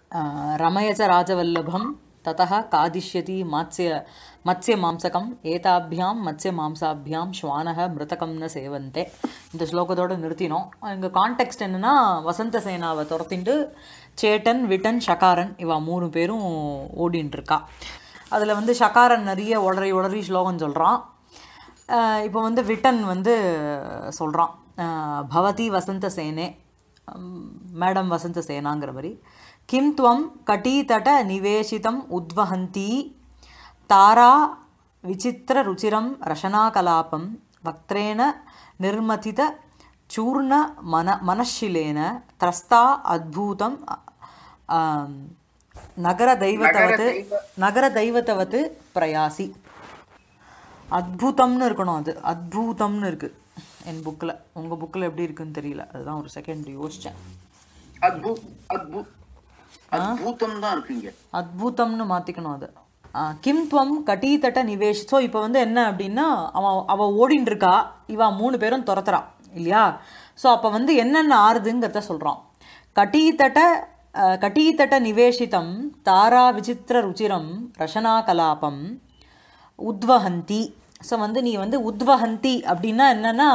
रमय च राजवल्लभं ततः कादिष्यति मात्स्य மத்ஸ்யமாம்சகம் ஏதாபியாம் மத்ஸ்ய மாம்சாபியாம் ஸ்வானக மிருதகம் ந சேவந்தே இந்த ஸ்லோகத்தோட நிறுத்தினோம் இங்கே கான்டெக்ட் என்னன்னா வசந்த சேனாவை துரத்திட்டு சேட்டன் விட்டன் ஷகாரன் இவா மூணு பேரும் ஓடின்னு இருக்கா அதில் வந்து ஷகாரன் நிறைய உடறி உடறி ஸ்லோகம் சொல்கிறான் இப்போ வந்து விட்டன் வந்து சொல்கிறான் பவதி வசந்த சேனே மேடம் வசந்த சேனாங்கிற மாதிரி கிம் துவம் கட்டீதட நிவேசிதம் உத்வஹந்தி தாரா விசித்திர ருச்சிரம் ரசனாகலாபம் வக்திரேண நிர்மதித சூர்ண மன மனஷிலேன திரஸ்தா அத்பூதம் நகர தெய்வத்தவத்து நகர தெய்வத்தவத்து பிரயாசி அத்புதம்னு இருக்கணும் அது அத்பூதம்னு இருக்கு என் புக்கில் உங்கள் புக்கில் எப்படி இருக்குன்னு தெரியல அதுதான் ஒரு செகண்ட் யோசித்தேன் அத்பு அத்பு அத்பூதம் தான் இருக்குங்க அத்புதம்னு மாற்றிக்கணும் அது ஆ, கிம் துவம் கட்டீத்தட்ட நிவேஷ் ஸோ இப்போ வந்து என்ன அப்படின்னா அவன் அவள் ஓடின்னு இருக்கா இவா மூணு பேரும் துரத்துறா இல்லையா ஸோ அப்போ வந்து என்னென்ன ஆறுதுங்கிறத சொல்கிறான் கட்டீத்தட்ட அஹ், கட்டீத்தட்ட நிவேஷிதம் தாரா விசித்திர ருச்சிரம் ரசனா கலாபம் உத்வஹந்தி ஸோ வந்து நீ வந்து உத்வஹந்தி அப்படின்னா என்னன்னா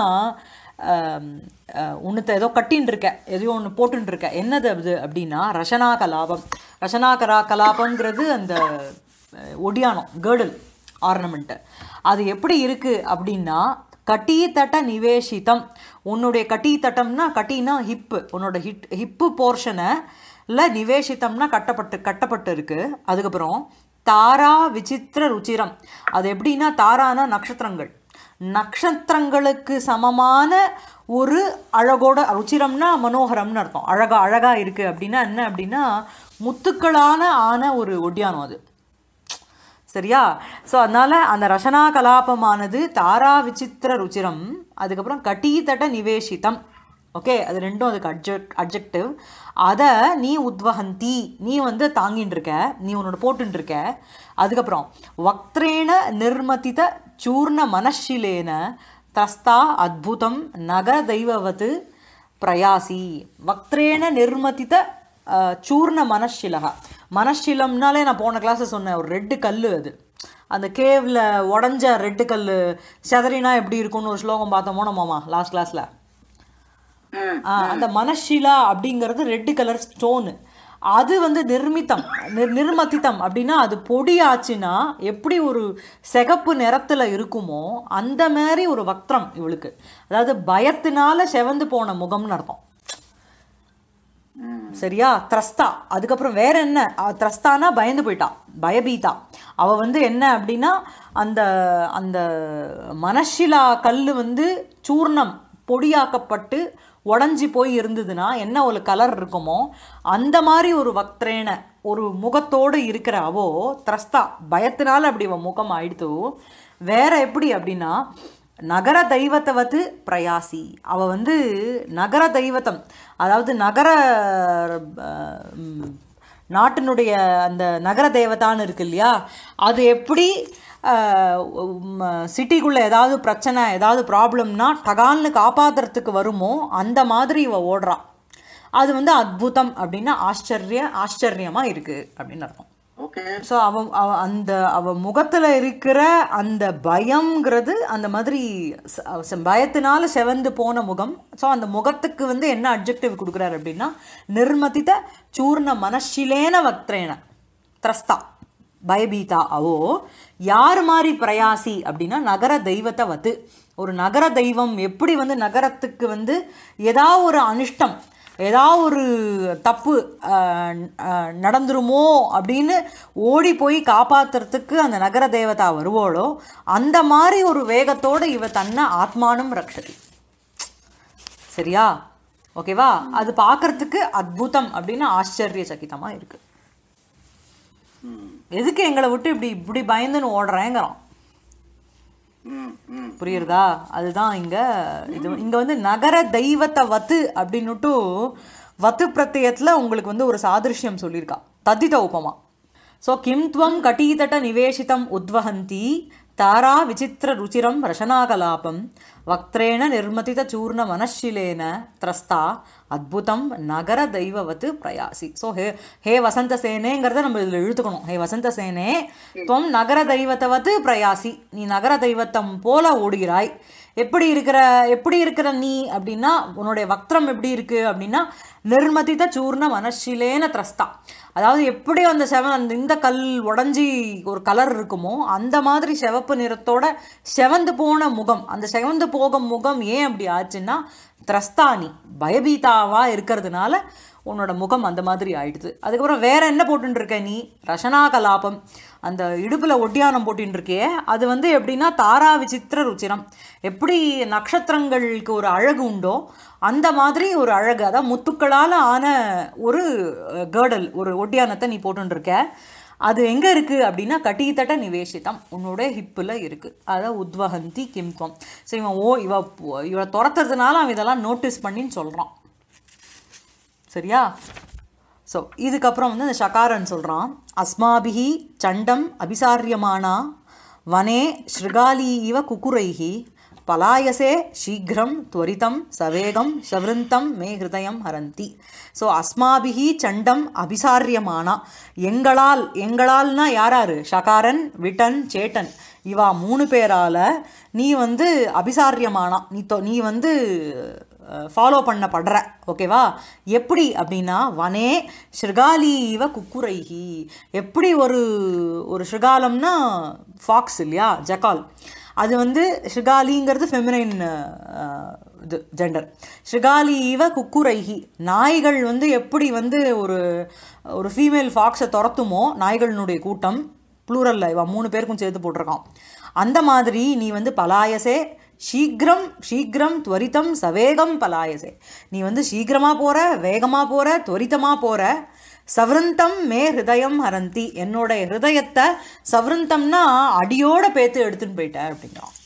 உன்னத்தை ஏதோ கட்டின்னு இருக்க எதையோ ஒன்று போட்டுன்னு இருக்க என்னது அது அப்படின்னா ரசனா கலாபம் ரசனா கலா கலாபங்கிறது அந்த அஹ், ஒடியானம் கேர்டல் ஆர்னமெண்ட்டு அது எப்படி இருக்குது அப்படின்னா கட்டீத்தட்ட நிவேஷிதம் உன்னுடைய கட்டீத்தட்டம்னா கட்டினா ஹிப்பு உன்னோட ஹிட் ஹிப்பு போர்ஷனை இல்லை நிவேஷிதம்னா கட்டப்பட்டு கட்டப்பட்டு இருக்கு அதுக்கப்புறம் தாரா விசித்திர ருச்சிரம் அது எப்படின்னா தாரானா நட்சத்திரங்கள் நட்சத்திரங்களுக்கு சமமான ஒரு அழகோட ருச்சிரம்னா மனோகரம்னு அர்த்தம் அழகா அழகா இருக்கு அப்படின்னா என்ன அப்படின்னா முத்துக்களான ஆன ஒரு ஒட்டியானம் அது சரியா ஸோ அதனால் அந்த ரசனா கலாபமானது தாரா விசித்திர ருச்சிரம் அதுக்கப்புறம் கட்டீத்தட்ட நிவேஷிதம் ஓகே அது ரெண்டும் அதுக்கு அட்ஜெக்ட் அட்ஜெக்டிவ் அதை நீ உத்வஹந்தி நீ வந்து தாங்கின்னு இருக்க நீ உன்னோட போட்டுன்னு இருக்க அதுக்கப்புறம் வக்திரேண நிர்மதித சூர்ண மனஷிலேன தஸ்தா அத்புதம் நகர தெய்வவத்து பிரயாசி வக்திரேண நிர்மதித அஹ், சூர்ண மனஷிலகா மனஷிலம்னாலே நான் போன கிளாஸ் சொன்னேன் ஒரு ரெட்டு கல் அது அந்த கேவில் உடஞ்ச ரெட்டு கல் செதறினா எப்படி இருக்கும்னு ஒரு ஸ்லோகம் பார்த்தோமோ நம்மமா லாஸ்ட் கிளாஸில் ம். அந்த மனஷிலா அப்படிங்கிறது ரெட்டு கலர் ஸ்டோனு அது வந்து நிர்மித்தம் நிர் நிர்மதித்தம் அப்படின்னா அது பொடி ஆச்சுன்னா எப்படி ஒரு சிகப்பு நிறத்துல இருக்குமோ அந்த மாதிரி ஒரு வக்திரம் இவளுக்கு அதாவது பயத்தினால செவந்து போன முகம்னு அர்த்தம் சரியா த்ரஸ்தா அதுக்கப்புறம் வேற என்ன அ, த்ரஸ்தானா பயந்து போயிட்டா பயபீதா அவ வந்து என்ன அப்படின்னா அந்த அந்த மனஷிலா கல் வந்து சூர்ணம் பொடியாக்கப்பட்டு உடஞ்சி போய் இருந்ததுன்னா என்ன ஒரு கலர் இருக்குமோ அந்த மாதிரி ஒரு வக்திரேன ஒரு முகத்தோடு இருக்கிற அவோ த்ரஸ்தா பயத்தினால அப்படி அவ முகம் ஆயிடுத்து வேற எப்படி அப்படின்னா நகர தெய்வத்தவத்து பிரயாசி அவ வந்து நகர தெய்வத்தம் அதாவது நகர அஹ், ம், நாட்டினுடைய அந்த நகர தேவதான்னு இருக்கு இல்லையா அது எப்படி சிட்டிக்குள்ளே ஏதாவது பிரச்சனை ஏதாவது ப்ராப்ளம்னா டகால்னு காப்பாத்துறதுக்கு வருமோ அந்த மாதிரி இவ ஓடுறா அது வந்து அத்புதம் அப்படின்னா ஆச்சரிய ஆச்சரியமாக இருக்குது அப்படின்னு அர்த்தம் ஓகே ஸோ அவ அவ அந்த அவ முகத்தில் இருக்கிற அந்த பயம்ங்கிறது அந்த மாதிரி ச- ச- பயத்தினால செவந்து போன முகம் ஸோ அந்த முகத்துக்கு வந்து என்ன அப்ஜெக்டிவ் கொடுக்குறாரு அப்படின்னா நிர்மதித சூர்ண மனஷிலேன வக்திரேன த்ரஸ்தா பயபீதா அவோ யார் மாதிரி பிரயாசி அப்படின்னா நகர தெய்வத்தை வத்து ஒரு நகர தெய்வம் எப்படி வந்து நகரத்துக்கு வந்து ஏதாவது ஒரு அனிஷ்டம் ஏதாவது ஒரு தப்பு ஆஹ், ஆஹ், நடந்துருமோ அப்படின்னு ஓடி போய் காப்பாத்துறதுக்கு அந்த நகர தேவதா வருவோளோ அந்த மாதிரி ஒரு வேகத்தோடு இவ தன்னை ஆத்மானம் ரக்ஷதி சரியா ஓகேவா அது பார்க்கறதுக்கு அத்புதம் அப்படின்னு ஆச்சரிய சகிதமா இருக்கு எதுக்கு எங்களை விட்டு இப்படி இப்படி பயந்துன்னு ஓடுறேங்கிறான் ம் ம் புரியுறதா அதுதான் இங்க இது இங்க வந்து நகர தெய்வத்தை வத்து அப்படின்னுட்டு வத்து பிரத்யத்துல உங்களுக்கு வந்து ஒரு சாதிருஷ்யம் சொல்லியிருக்கா தத்தித உபமா ஸோ கிம் துவம் கட்டீதட்ட நிவேசிதம் உத்வஹந்தி தாரா விசித்திர ருச்சிரம் ரசனாகலாபம் வக்திரேண நிர்மதித சூர்ண மனஷிலேன திரஸ்தா அத்புதம் நகர தெய்வவத்து பிரயாசி ஸோ ஹே ஹே வசந்த சேனேங்கிறத நம்ம இதில் இழுத்துக்கணும் ஹே வசந்த சேனே துவம் நகர தெய்வத்தவத்து பிரயாசி நீ நகர தெய்வத்தம் போல ஓடுகிறாய் எப்படி இருக்கிற எப்படி இருக்கிற நீ அப்படின்னா உன்னுடைய வக்திரம் எப்படி இருக்கு அப்படின்னா நிர்மதித சூர்ண மனஷிலேன திரஸ்தா அதாவது எப்படி அந்த செவ அந்த இந்த கல் உடஞ்சி ஒரு கலர் இருக்குமோ அந்த மாதிரி சிவப்பு நிறத்தோட செவந்து போன முகம் அந்த செவந்து போகும் முகம் ஏன் அப்படி ஆச்சுன்னா திரஸ்தானி பயபீதாவா இருக்கிறதுனால உன்னோட முகம் அந்த மாதிரி ஆயிடுது அதுக்கப்புறம் வேற என்ன போட்டுட்டு இருக்க நீ ரசனா கலாபம் அந்த இடுப்பில் ஒட்டியானம் போட்டுட்டு இருக்கியே அது வந்து எப்படின்னா தாரா விசித்திர ருச்சிரம் எப்படி நட்சத்திரங்களுக்கு ஒரு அழகு உண்டோ அந்த மாதிரி ஒரு அழகு அதான் முத்துக்களால் ஆன ஒரு கேர்டல் ஒரு ஒட்டியானத்தை நீ போட்டுட்டு இருக்க அது எங்கே இருக்குது அப்படின்னா கட்டித்தட்ட நிவேசிதம் உன்னோட ஹிப்பில் இருக்குது அதான் உத்வகந்தி கிம்த்வம் ஸோ இவன் ஓ இவ இவளை துரத்துறதுனால அவன் இதெல்லாம் நோட்டீஸ் பண்ணின்னு சொல்கிறான் சரியா ஸோ இதுக்கப்புறம் வந்து அந்த ஷகாரன் சொல்கிறான் அஸ்மாபிஹி சண்டம் அபிசாரியமானா வனே ஸ்ருகாலி இவ குக்குரைஹி பலாயசே சீக்கிரம் துவரிதம் சவேகம் சவிருந்தம் மே ஹிருதயம் ஹரந்தி ஸோ அஸ்மாபிஹி சண்டம் அபிசாரியமானா எங்களால் எங்களால்னா யாராரு ஷகாரன் விட்டன் சேட்டன் இவா மூணு பேரால நீ வந்து அபிசாரியமானா நீ தொ நீ வந்து ஃபாலோ பண்ணப்படுற ஓகேவா எப்படி அப்படின்னா வனே ஸ்ருகாலி இவ குக்குரைஹி எப்படி ஒரு ஒரு ஸ்ருகாலம்னா ஃபாக்ஸ் இல்லையா ஜக்கால் அது வந்து ஸ்ருகாலிங்கிறது ஃபெமினைன் இது ஜெண்டர் ஸ்ருகாலி இவ குக்குரைஹி நாய்கள் வந்து எப்படி வந்து ஒரு ஒரு ஃபீமேல் ஃபாக்ஸை துரத்துமோ நாய்களினுடைய கூட்டம் ப்ளூரல்ல இவன் மூணு பேருக்கும் சேர்த்து போட்டிருக்கான் அந்த மாதிரி நீ வந்து பலாயசே சீக்கிரம் சீக்கிரம் துவரிதம் சவேகம் பலாயசே நீ வந்து சீக்கிரமாக போகிற வேகமாக போகிற துவரிதமாக போகிற சவருந்தம் மே ஹிருதயம் ஹரந்தி என்னோட ஹிருதயத்தை சவருந்தம்னா அடியோட பேத்து எடுத்துன்னு போயிட்ட அப்படிங்கிறான்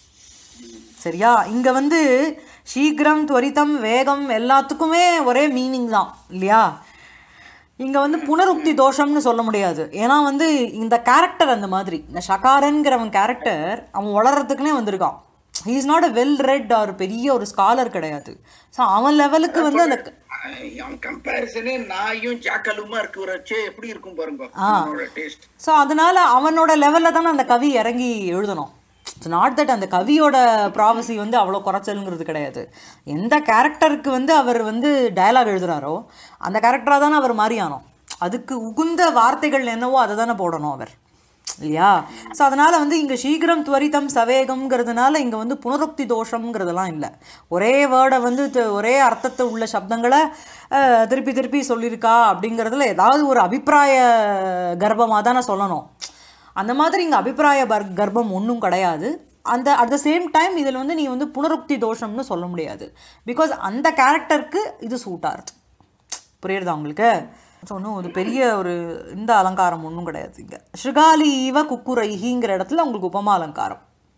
சரியா இங்கே வந்து சீக்கிரம் துவரிதம் வேகம் எல்லாத்துக்குமே ஒரே மீனிங் தான் இல்லையா இங்கே வந்து புனருக்தி தோஷம்னு சொல்ல முடியாது ஏன்னா வந்து இந்த கேரக்டர் அந்த மாதிரி இந்த ஷகாரன்கிறவன் கேரக்டர் அவன் வளர்றதுக்குனே வந்திருக்கான் he is not a well read or பெரிய ஒரு ஸ்காலர் கிடையாது ஸோ அவன் லெவலுக்கு வந்து அந்த அவன் கம்பேரிசனே நாயும் ஜாக்கலுமா இருக்கிறச்சே எப்படி இருக்கும் பாருங்க அவனோட டேஸ்ட் ஸோ அதனால அவனோட லெவலில் தானே அந்த கவி இறங்கி எழுதணும் இட்ஸ் நாட் தட் அந்த கவியோட ப்ராவசி வந்து அவ்வளோ குறைச்சலுங்கிறது கிடையாது எந்த கேரக்டருக்கு வந்து அவர் வந்து டயலாக் எழுதுறாரோ அந்த கேரக்டராக தானே அவர் மாறியானோம் அதுக்கு உகுந்த வார்த்தைகள் என்னவோ அதை தானே போடணும் அவர் இல்லையா ஸோ அதனால் வந்து இங்கே சீக்கிரம் துவரிதம் சவேகம்ங்கிறதுனால இங்கே வந்து புனருக்தி தோஷம்ங்கிறதெல்லாம் இல்லை ஒரே வேர்டை வந்து த- ஒரே அர்த்தத்தை உள்ள சப்தங்களை அஹ், திருப்பி திருப்பி சொல்லியிருக்கா அப்படிங்கிறதுல ஏதாவது ஒரு அபிப்பிராய கர்ப்பமாக தானே சொல்லணும் அந்த மாதிரி இங்கே அபிப்பிராய பர் கர்ப்பம் ஒன்றும் கிடையாது அந்த அட் த சேம் டைம் இதில் வந்து நீ வந்து புனருக்தி தோஷம்னு சொல்ல முடியாது பிகாஸ் அந்த கேரக்டருக்கு இது சூட் ஆகுது புரியுறதா உங்களுக்கு ஸோ ஒன்றும் ஒரு பெரிய ஒரு இந்த அலங்காரம் ஒன்றும் கிடையாது இங்கே ஸ்ருகாலி இவ குக்குரைஹிங்கிற இடத்துல உங்களுக்கு உபமா அலங்காரம்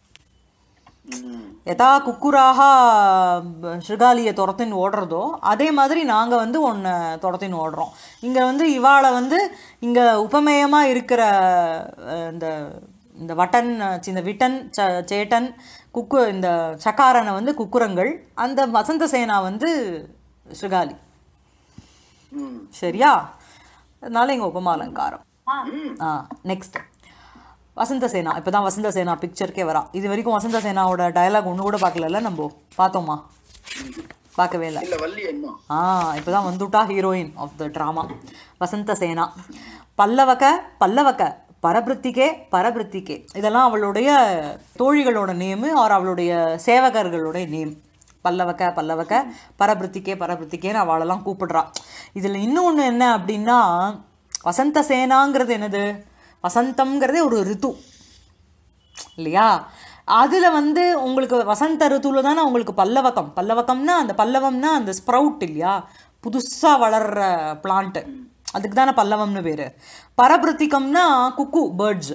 யதா குக்குராக ஸ்ருகாலியை துரத்தின்னு ஓடுறதோ அதே மாதிரி நாங்கள் வந்து ஒன்று துரத்தின்னு ஓடுறோம் இங்கே வந்து இவாளை வந்து இங்கே உபமேயமாக இருக்கிற அஹ், இந்த இந்த வட்டன் அஹ், சி, இந்த விட்டன் ச சேட்டன் குக்கு இந்த சக்காரனை வந்து குக்குரங்கள் அந்த வசந்த சேனா வந்து ஸ்ருகாலி ம் சரியா அதனால இங்கே உபமா அலங்காரம் ஆ நெக்ஸ்ட் வசந்த சேனா இப்போ தான் வசந்த சேனா பிக்சருக்கே வரா இது வரைக்கும் வசந்த சேனாவோட டயலாக் ஒன்று கூட பார்க்கலல்ல நம்ம பார்த்தோமா பார்க்கவே இல்லை இல்ல வள்ளி இன்னும் ஆ இப்போ தான் வந்துட்டா ஹீரோயின் ஆஃப் த ட்ராமா வசந்த சேனா பல்லவக பல்லவக பரபிருத்திகே பரபிருத்திகே இதெல்லாம் அவளுடைய தோழிகளோட நேமு ஆர் அவளுடைய சேவகர்களுடைய நேம் பல்லவக்க பல்லவக்க பரபிருத்திகே பரபிருத்திகேன்னு அவளெல்லாம் கூப்பிடுறா இதில் இன்னொன்று என்ன அப்படின்னா வசந்த சேனாங்கிறது என்னது வசந்தம்ங்கிறதே ஒரு ரித்து இல்லையா அதில் வந்து உங்களுக்கு வசந்த ருத்துவில் தானே உங்களுக்கு பல்லவகம் பல்லவகம்னா அந்த பல்லவம்னா அந்த ஸ்ப்ரவுட் இல்லையா புதுசாக வளர்ற பிளான்ட்டு அதுக்கு தானே பல்லவம்னு பேர் பரபிருத்திகம்னா குக்கு பேர்ட்ஸ்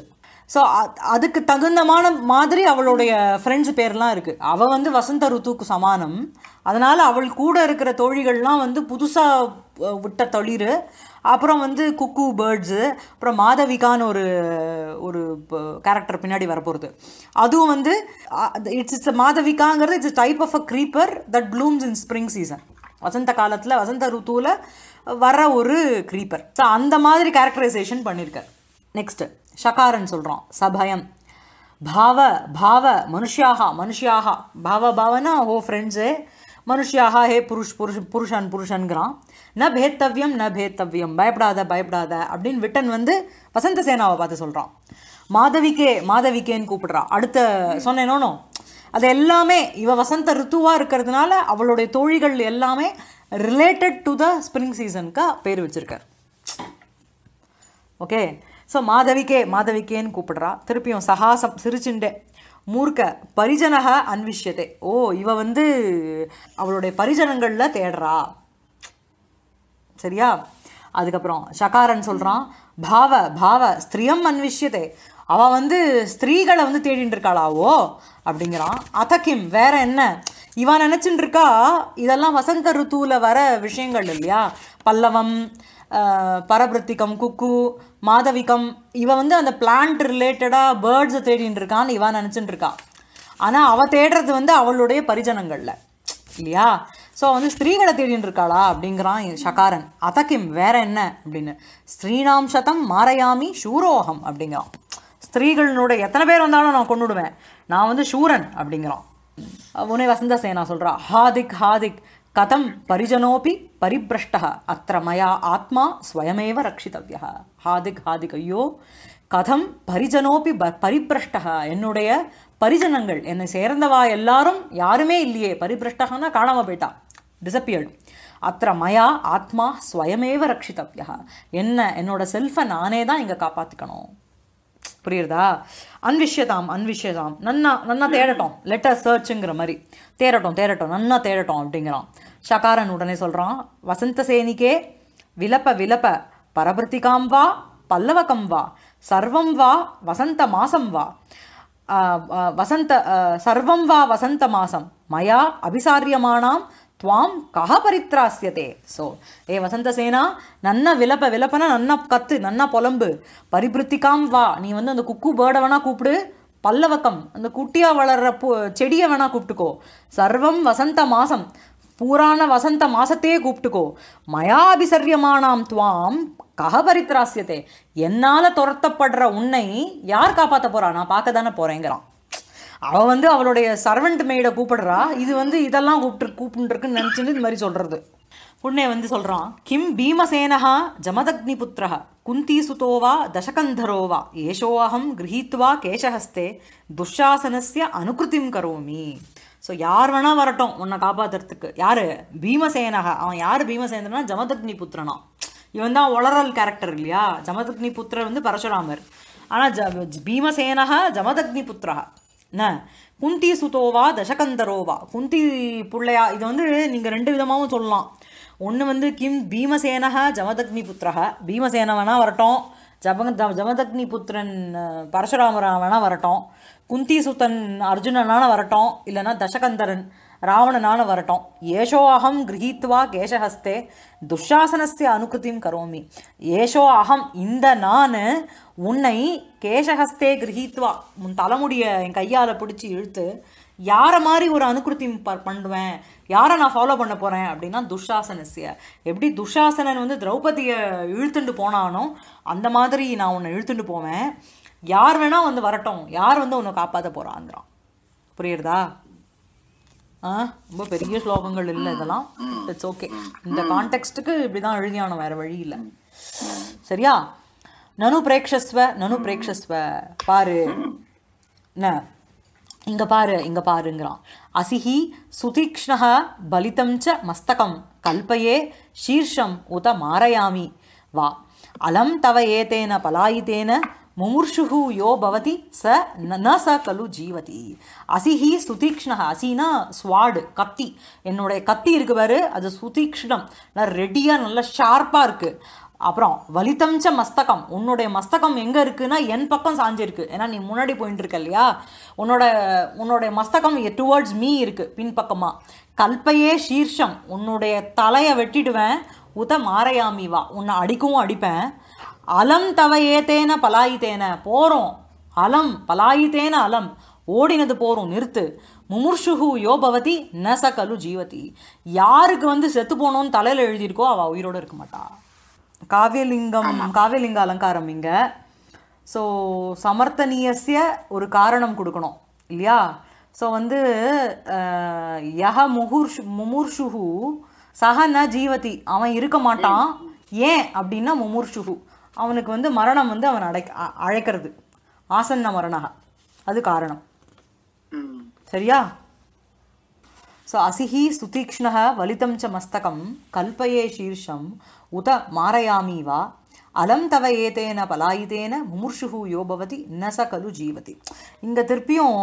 ஸோ அதுக்கு தகுந்தமான மாதிரி அவளுடைய ஃப்ரெண்ட்ஸ் பேர்லாம் இருக்குது அவள் வந்து வசந்த ருத்துக்கு சமானம் அதனால் அவள் கூட இருக்கிற தோழிகள்லாம் வந்து புதுசாக விட்ட தொழிறு அப்புறம் வந்து குக்கு பேர்ட்ஸு அப்புறம் மாதவிகான்னு ஒரு ஒரு கேரக்டர் பின்னாடி வரப்போகிறது அதுவும் வந்து இட்ஸ் இட்ஸ் மாதவிகாங்கிறது it's type of a creeper that blooms in spring season வசந்த காலத்தில் வசந்த ருத்துவில் வர ஒரு க்ரீப்பர் ஸோ அந்த மாதிரி கேரக்டரைசேஷன் பண்ணியிருக்கார் நெக்ஸ்ட்டு ஷகாரன் சொல்கிறான் சபயம் பாவ பாவ மனுஷியாக மனுஷியாக பாவ பாவனா ஓ ஃப்ரெண்ட்ஸு மனுஷியாக ஹே புருஷ் புருஷ் புருஷன் புருஷன்கிறான் ந பேத்தவ்யம் ந பேத்தவ்யம் பயப்படாத பயப்படாத அப்படின்னு விட்டன் வந்து வசந்த சேனாவை பார்த்து சொல்கிறான் மாதவிக்கே மாதவிக்கேன்னு கூப்பிடுறா அடுத்த சொன்னேனோனோ அது எல்லாமே இவ வசந்த ருத்துவாக இருக்கிறதுனால அவளுடைய தோழிகள் எல்லாமே ரிலேட்டட் டு த ஸ்ப்ரிங் சீசனுக்கு பேர் வச்சிருக்கார் ஓகே ஸோ மாதவிக்கே மாதவிக்கேன்னு கூப்பிடுறா திருப்பியும் சகாசம் சிரிச்சுண்டே மூர்க்க பரிஜனக அன்விஷ்யத்தை ஓ இவ வந்து அவளுடைய பரிஜனங்களில் தேடுறா சரியா அதுக்கப்புறம் ஷகாரன் சொல்கிறான் பாவ பாவ ஸ்திரியம் அன்விஷ்யத்தை அவள் வந்து ஸ்திரீகளை வந்து தேடிட்டு இருக்காளாவோ அப்படிங்கிறான் அதகிம் வேற என்ன இவன் நினச்சிட்டு இருக்கா இதெல்லாம் வசந்த ருத்துவில் வர விஷயங்கள் இல்லையா பல்லவம் பரபிருத்திகம் குக்கு மாதவிகம் இவ வந்து அந்த பிளான்ட் ரிலேட்டடாக பேர்ட்ஸை தேடிட்டு இருக்கான்னு இவன் நினச்சிட்டு இருக்கா ஆனால் அவள் தேடுறது வந்து அவளுடைய பரிஜனங்களில் இல்லையா ஸோ வந்து ஸ்திரீகளை தேடின்னு இருக்காளா அப்படிங்கிறான் ஷகாரன் அதகிம் வேற என்ன அப்படின்னு ஸ்ரீனாம் சதம் மாரையாமி சூரோகம் அப்படிங்கிறான் ஸ்திரீகளினோட எத்தனை பேர் வந்தாலும் நான் கொண்டுடுவேன் நான் வந்து சூரன் அப்படிங்கிறான் உனே வசந்த சேனா சொல்கிறா ஹாதிக் ஹாதிக் கதம் பரிஜனோபி பரிபிரஷ்டः அத்திர மயா ஆத்மா ஸ்வயமேவ ரட்சித்தவ்யா ஹாதிக் ஹாதிக் ஐயோ கதம் பரிஜனோபி ப பரிபிரஷ்டः என்னுடைய பரிஜனங்கள் என்னை சேர்ந்தவா எல்லாரும் யாருமே இல்லையே பரிபிரஷ்டகன்னா காணாம போயிட்டா டிசப்பியர்டு அத்திர மயா ஆத்மா ஸ்வயமேவ ரட்சித்தவ்யா என்ன என்னோட செல்ஃபை நானே தான் இங்கே காப்பாற்றிக்கணும் புரியுறதா அன்விஷ்யதாம் அன்விஷ்யதாம் நன்னா நன்னா தேடட்டும் லெட்டர் சர்ச்சுங்கிற மாதிரி தேடட்டும் தேடட்டும் நன்னா தேடட்டும் அப்படிங்கிறான் ஷகாரன் உடனே சொல்கிறான் வசந்த சேனிக்கே விலப்ப விலப்ப பரபிருத்திகாம் வா பல்லவகம் வா சர்வம் வா வசந்த மாசம் வா வசந்த சர்வம் வா வசந்த மாசம் மயா அபிசாரியமானாம் துவாம் கஹ பரித்ராசியதே ஸோ ஏ வசந்தசேனா நன்னா விலப்ப விலப்பனா நன்னா கத்து நன்னா புலம்பு பரிபிருத்திகாம் வா நீ வந்து அந்த குக்கு பேர்டை வேணா கூப்பிடு பல்லவக்கம் அந்த குட்டியாக வளர்ற பூ செடியை வேணா கூப்பிட்டுக்கோ சர்வம் வசந்த மாசம் பூரான வசந்த மாசத்தையே கூப்பிட்டுக்கோ மயாபிசரியமானாம் துவாம் கஹ பரித்ராசியத்தே என்னால் துரத்தப்படுற உன்னை யார் காப்பாற்ற போறா நான் பார்க்க தானே போகிறேங்கிறான் அவள் வந்து அவளுடைய சர்வெண்ட் மெய்டை கூப்பிடுறா இது வந்து இதெல்லாம் கூப்பிட்டு கூப்பிட்டுருக்குன்னு நினச்சின்னு இது மாதிரி சொல்கிறது உடனே வந்து சொல்கிறான் கிம் பீமசேனஹா ஜமதக்னி புத்திரஹ குந்தி சுதோவா தசகந்தரோவா ஏஷோஹம் கிரகீத்வா கேசஹஸ்தே துஷாசனஸ்ய அனுகிருத்திம் கரோமி ஸோ யார் வேணா வரட்டும் உன்னை காப்பாத்துறதுக்கு யார் பீமசேனக அவன் யார் பீமசேனனா ஜமதக்னி புத்திரனா இவன் தான் ஒளரல் கேரக்டர் இல்லையா ஜமதக்னி புத்திரர் வந்து பரசுராமர் ஆனால் ஜ பீமசேனக ஜமதக்னி புத்திரா என்ன குந்தி சுதோவா தசகந்தரோவா குந்தி பிள்ளையா இது வந்து நீங்கள் ரெண்டு விதமாகவும் சொல்லலாம் ஒன்று வந்து கிம் பீமசேனக ஜமதக்னி புத்திரக பீமசேன வேணா வரட்டும் ஜப ஜமதக்னி புத்திரன் பரசுராமரா வேணா வரட்டும் குந்தி சுத்தன் அர்ஜுனனான வரட்டும் இல்லைன்னா தசகந்தரன் ராவணனான வரட்டும் ஏஷோ அகம் கிரகீத்வா கேசஹஸ்தே துஷாசனஸ்ய அனுகிருத்தியும் கரோமி ஏஷோ அகம் இந்த நான் உன்னை கேசஹஸ்தே கிரகீத்வா உன் தலைமுடிய என் கையால் பிடிச்சி இழுத்து யாரை மாதிரி ஒரு அனுகிருத்தி ப பண்ணுவேன் யாரை நான் ஃபாலோ பண்ண போகிறேன் அப்படின்னா துஷாசனஸ்ய எப்படி துஷாசனன் வந்து திரௌபதியை இழுத்துட்டு போனானோ அந்த மாதிரி நான் உன்னை இழுத்துட்டு போவேன் யார் வேணால் வந்து வரட்டும் யார் வந்து உன்னை காப்பாற்ற போகிறாங்கிறான் புரியுறதா ஆ ரொம்ப பெரிய ஸ்லோகங்கள் இல்லை இதெல்லாம் இட்ஸ் ஓகே இந்த கான்டெக்ஸ்ட்டுக்கு இப்படி தான் எழுதியானோ வேறு வழி இல்லை சரியா நனு பிரேக்ஷஸ்வ நனு பிரேக்ஷஸ்வ பாரு என்ன இங்கே பாரு இங்கே பாருங்கிறான் அசிஹி சுதீக்ஷ்ணः பலிதம் ச மஸ்தகம் கல்பயே சீர்ஷம் உத மாரயாமி வா அலம் தவ ஏதேன பலாயித்தேன முமுர்ஷுஹு யோ பவதி ச ந ச கலு ஜீவதி அசிஹி சுதீக்ஷ்ண அசினா ஸ்வாடு கத்தி என்னுடைய கத்தி இருக்கு பாரு அது சுதீக்ஷ்ணம் நல்லா ரெடியாக நல்லா ஷார்ப்பாக இருக்குது அப்புறம் வலித்தம்ச மஸ்தகம் உன்னுடைய மஸ்தகம் எங்கே இருக்குன்னா என் பக்கம் சாஞ்சிருக்கு ஏன்னா நீ முன்னாடி போயிட்டு இருக்க இல்லையா உன்னோட உன்னுடைய மஸ்தகம் டுவர்ட்ஸ் மீ இருக்கு பின்பக்கமாக கல்பையே சீர்ஷம் உன்னுடைய தலையை வெட்டிடுவேன் உத மாரையாமி வா உன்னை அடிக்கவும் அடிப்பேன் அலம் தவ ஏத்தேன பலாயித்தேன போகிறோம் அலம் பலாயித்தேன அலம் ஓடினது போறோம் நிறுத்து முமுர்ஷுஹு யோ பவதி ந ச கலு ஜீவதி யாருக்கு வந்து செத்து போனோன்னு தலையில் எழுதியிருக்கோ அவள் உயிரோடு இருக்க மாட்டா காவியலிங்கம் காவியலிங்க அலங்காரம் இங்க ஸோ சமர்த்தனீயஸ்ய ஒரு காரணம் கொடுக்கணும் இல்லையா ஸோ வந்து அஹ், யஹ முகுர்ஷ் முமுர்ஷுஹு சஹ ந ஜீவதி அவன் இருக்க மாட்டான் ஏன் அப்படின்னா முமுர்ஷுஹு அவனுக்கு வந்து மரணம் வந்து அவன் அடை அ- அழைக்கிறது ஆசன்ன மரணக அது காரணம் ம். சரியா ஸோ அசிஹி சுதீக்ஷ்ணः வலிதம் ச மஸ்தகம் கல்பயே சீர்ஷம் உத மாரயாமி வா அலம் தவ ஏதேன பலாயிதேன முமுர்ஷுஹு யோ பவதி ந ச கலு ஜீவதி இங்கே திருப்பியும்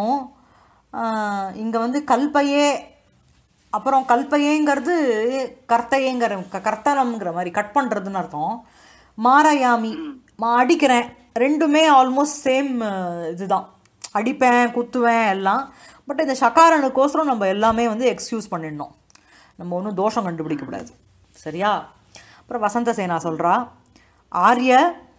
இங்கே வந்து கல்பயே அப்புறம் கல்பையேங்கிறது கர்த்தையேங்கிற க- கர்த்தனம்ங்கிற மாதிரி கட் பண்ணுறதுன்னு அர்த்தம் மாரயாமி மா அடிக்கிறேன் ரெண்டுமே ஆல்மோஸ்ட் சேம் இதுதான் அடிப்பேன் குத்துவேன் எல்லாம் பட் இந்த சகாரனுக்கோசரம் நம்ம எல்லாமே வந்து எக்ஸ்கியூஸ் பண்ணிடணும் நம்ம ஒன்றும் தோஷம் கண்டுபிடிக்கக்கூடாது சரியா அப்புறம் வசந்த சேனா சொல்கிறா ஆரிய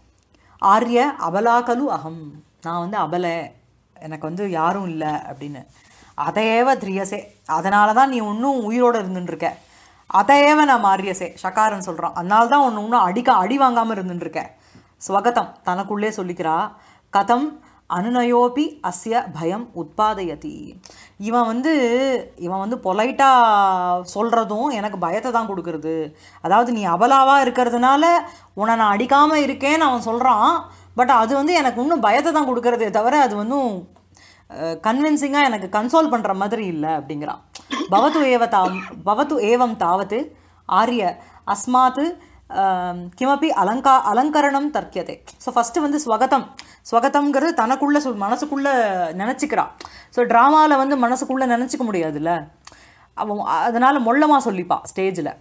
ஆரிய அபலாகலு அகம் நான் வந்து அபலை எனக்கு வந்து யாரும் இல்லை அப்படின்னு அதையேவ திரியசே அதனால தான் நீ இன்னும் உயிரோடு இருந்துட்டு இருக்க அதையேவ நான் மாரியசே ஷகாரன் சொல்கிறான் அதனால தான் ஒன்று இன்னும் அடிக்க அடி வாங்காமல் இருந்துட்டு இருக்க ஸ்வகதம் தனக்குள்ளே சொல்லிக்கிறா கதம் அனுநயோபி அஸ்ய பயம் உத்பாதயதி இவன் வந்து இவன் வந்து பொலைட்டாக சொல்கிறதும் எனக்கு பயத்தை தான் கொடுக்கறது அதாவது நீ அபலாவாக இருக்கிறதுனால உன்னை நான் அடிக்காமல் இருக்கேன்னு அவன் சொல்கிறான் பட் அது வந்து எனக்கு இன்னும் பயத்தை தான் கொடுக்கறதே தவிர அது வந்தும் கன்வின்சிங்காக எனக்கு கன்சோல் பண்ணுற மாதிரி இல்லை அப்படிங்கிறான் பவத்து ஏவ தாம் பவத்து ஏவம் தாவத்து ஆரிய அஸ்மாத் ஆம், கிமப்பி அலங்கா அலங்கரணம் தர்க்கியதே ஸோ ஃபஸ்ட்டு வந்து ஸ்வகதம் ஸ்வகதம்ங்கிறது தனக்குள்ளே சொல் மனசுக்குள்ளே நினச்சிக்கிறா ஸோ ட்ராமாவில் வந்து மனசுக்குள்ளே நினச்சிக்க முடியாதுல்ல அவன் அதனால் மொள்ளமாக சொல்லிப்பா ஸ்டேஜில்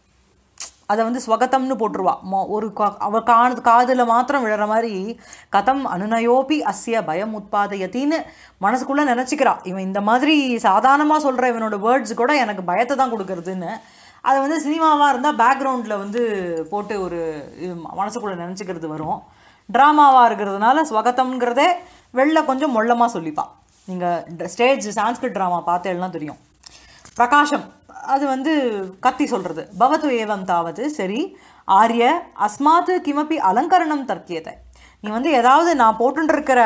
அதை வந்து ஸ்வகதம்னு போட்டுருவா மொ- ஒரு கா- அவ காது காதில் மாத்திரம் விழுற மாதிரி கதம் அனுநயோபி அஸ்ய பயம் உத்பாதயத்தின்னு மனசுக்குள்ளே நினச்சிக்கிறா இவன் இந்த மாதிரி சாதாரணமாக சொல்கிற இவனோட வேர்ட்ஸ் கூட எனக்கு பயத்தை தான் கொடுக்கறதுன்னு அதை வந்து சினிமாவாக இருந்தால் பேக்ரவுண்டில் வந்து போட்டு ஒரு இது மனசுக்குள்ளே நினச்சிக்கிறது வரும் ட்ராமாவாக இருக்கிறதுனால ஸ்வகதம்ங்கிறதே வெளில கொஞ்சம் மொள்ளமாக சொல்லிப்பா நீங்கள் ஸ்டேஜ் சான்ஸ்கிரிட் ட்ராமா பார்த்தேன்னா தெரியும் பிரகாஷம் அது வந்து கத்தி சொல்கிறது பவத்து ஏவம் தாவது சரி ஆரிய அஸ்மாத்து கிமப்பி அலங்கரணம் தர்க்கியதை நீ வந்து ஏதாவது நான் போட்டுட்டு இருக்கிற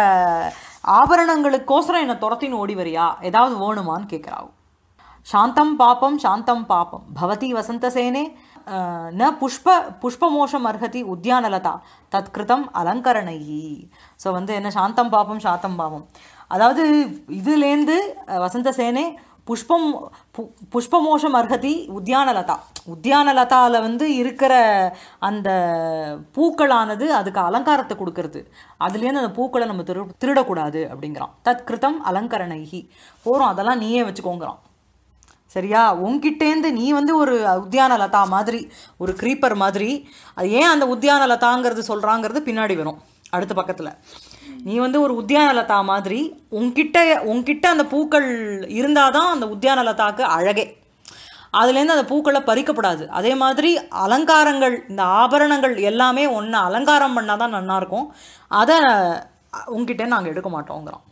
ஆபரணங்களுக்கோசரம் என்னை துரத்தின்னு ஓடி வரியா ஏதாவது வேணுமான்னு கேட்குறாவு சாந்தம் பாப்பம் சாந்தம் பாப்பம் பவதி வசந்தசேனே அஹ், ந புஷ்ப புஷ்பமோஷம் அர்ஹதி உத்தியானலதா தத்கிருதம் அலங்கரணையி ஸோ வந்து என்ன சாந்தம் பாப்பம் சாந்தம் பாப்பம் அதாவது இதுலேருந்து அஹ், வசந்தசேனே புஷ்பம் பு- புஷ்பமோஷம் அர்ஹதி உத்தியானலதா உத்தியானலதாவில் வந்து இருக்கிற அந்த பூக்களானது அதுக்கு அலங்காரத்தை கொடுக்கறது அதுலேருந்து அந்த பூக்களை நம்ம திரு திருடக்கூடாது அப்படிங்கிறான் தத் கிருதம் அலங்கரணைகி போகிறோம் அதெல்லாம் நீயே வச்சுக்கோங்கிறான் சரியா உன்கிட்டேந்து நீ வந்து ஒரு உத்தியான லதா மாதிரி ஒரு க்ரீப்பர் மாதிரி அது ஏன் அந்த உத்தியான லதாங்கிறது சொல்கிறாங்கிறது பின்னாடி வரும் அடுத்த பக்கத்தில் நீ வந்து ஒரு உத்தியான லதா மாதிரி உன்கிட்ட உன்கிட்ட அந்த பூக்கள் இருந்தால் தான் அந்த உத்தியான லதாக்கு அழகே அதுலேருந்து அந்த பூக்களை பறிக்கப்படாது அதே மாதிரி அலங்காரங்கள் இந்த ஆபரணங்கள் எல்லாமே ஒன்று அலங்காரம் பண்ணால் தான் நல்லாயிருக்கும் அதை உங்ககிட்ட நாங்கள் எடுக்க மாட்டோங்கிறோம்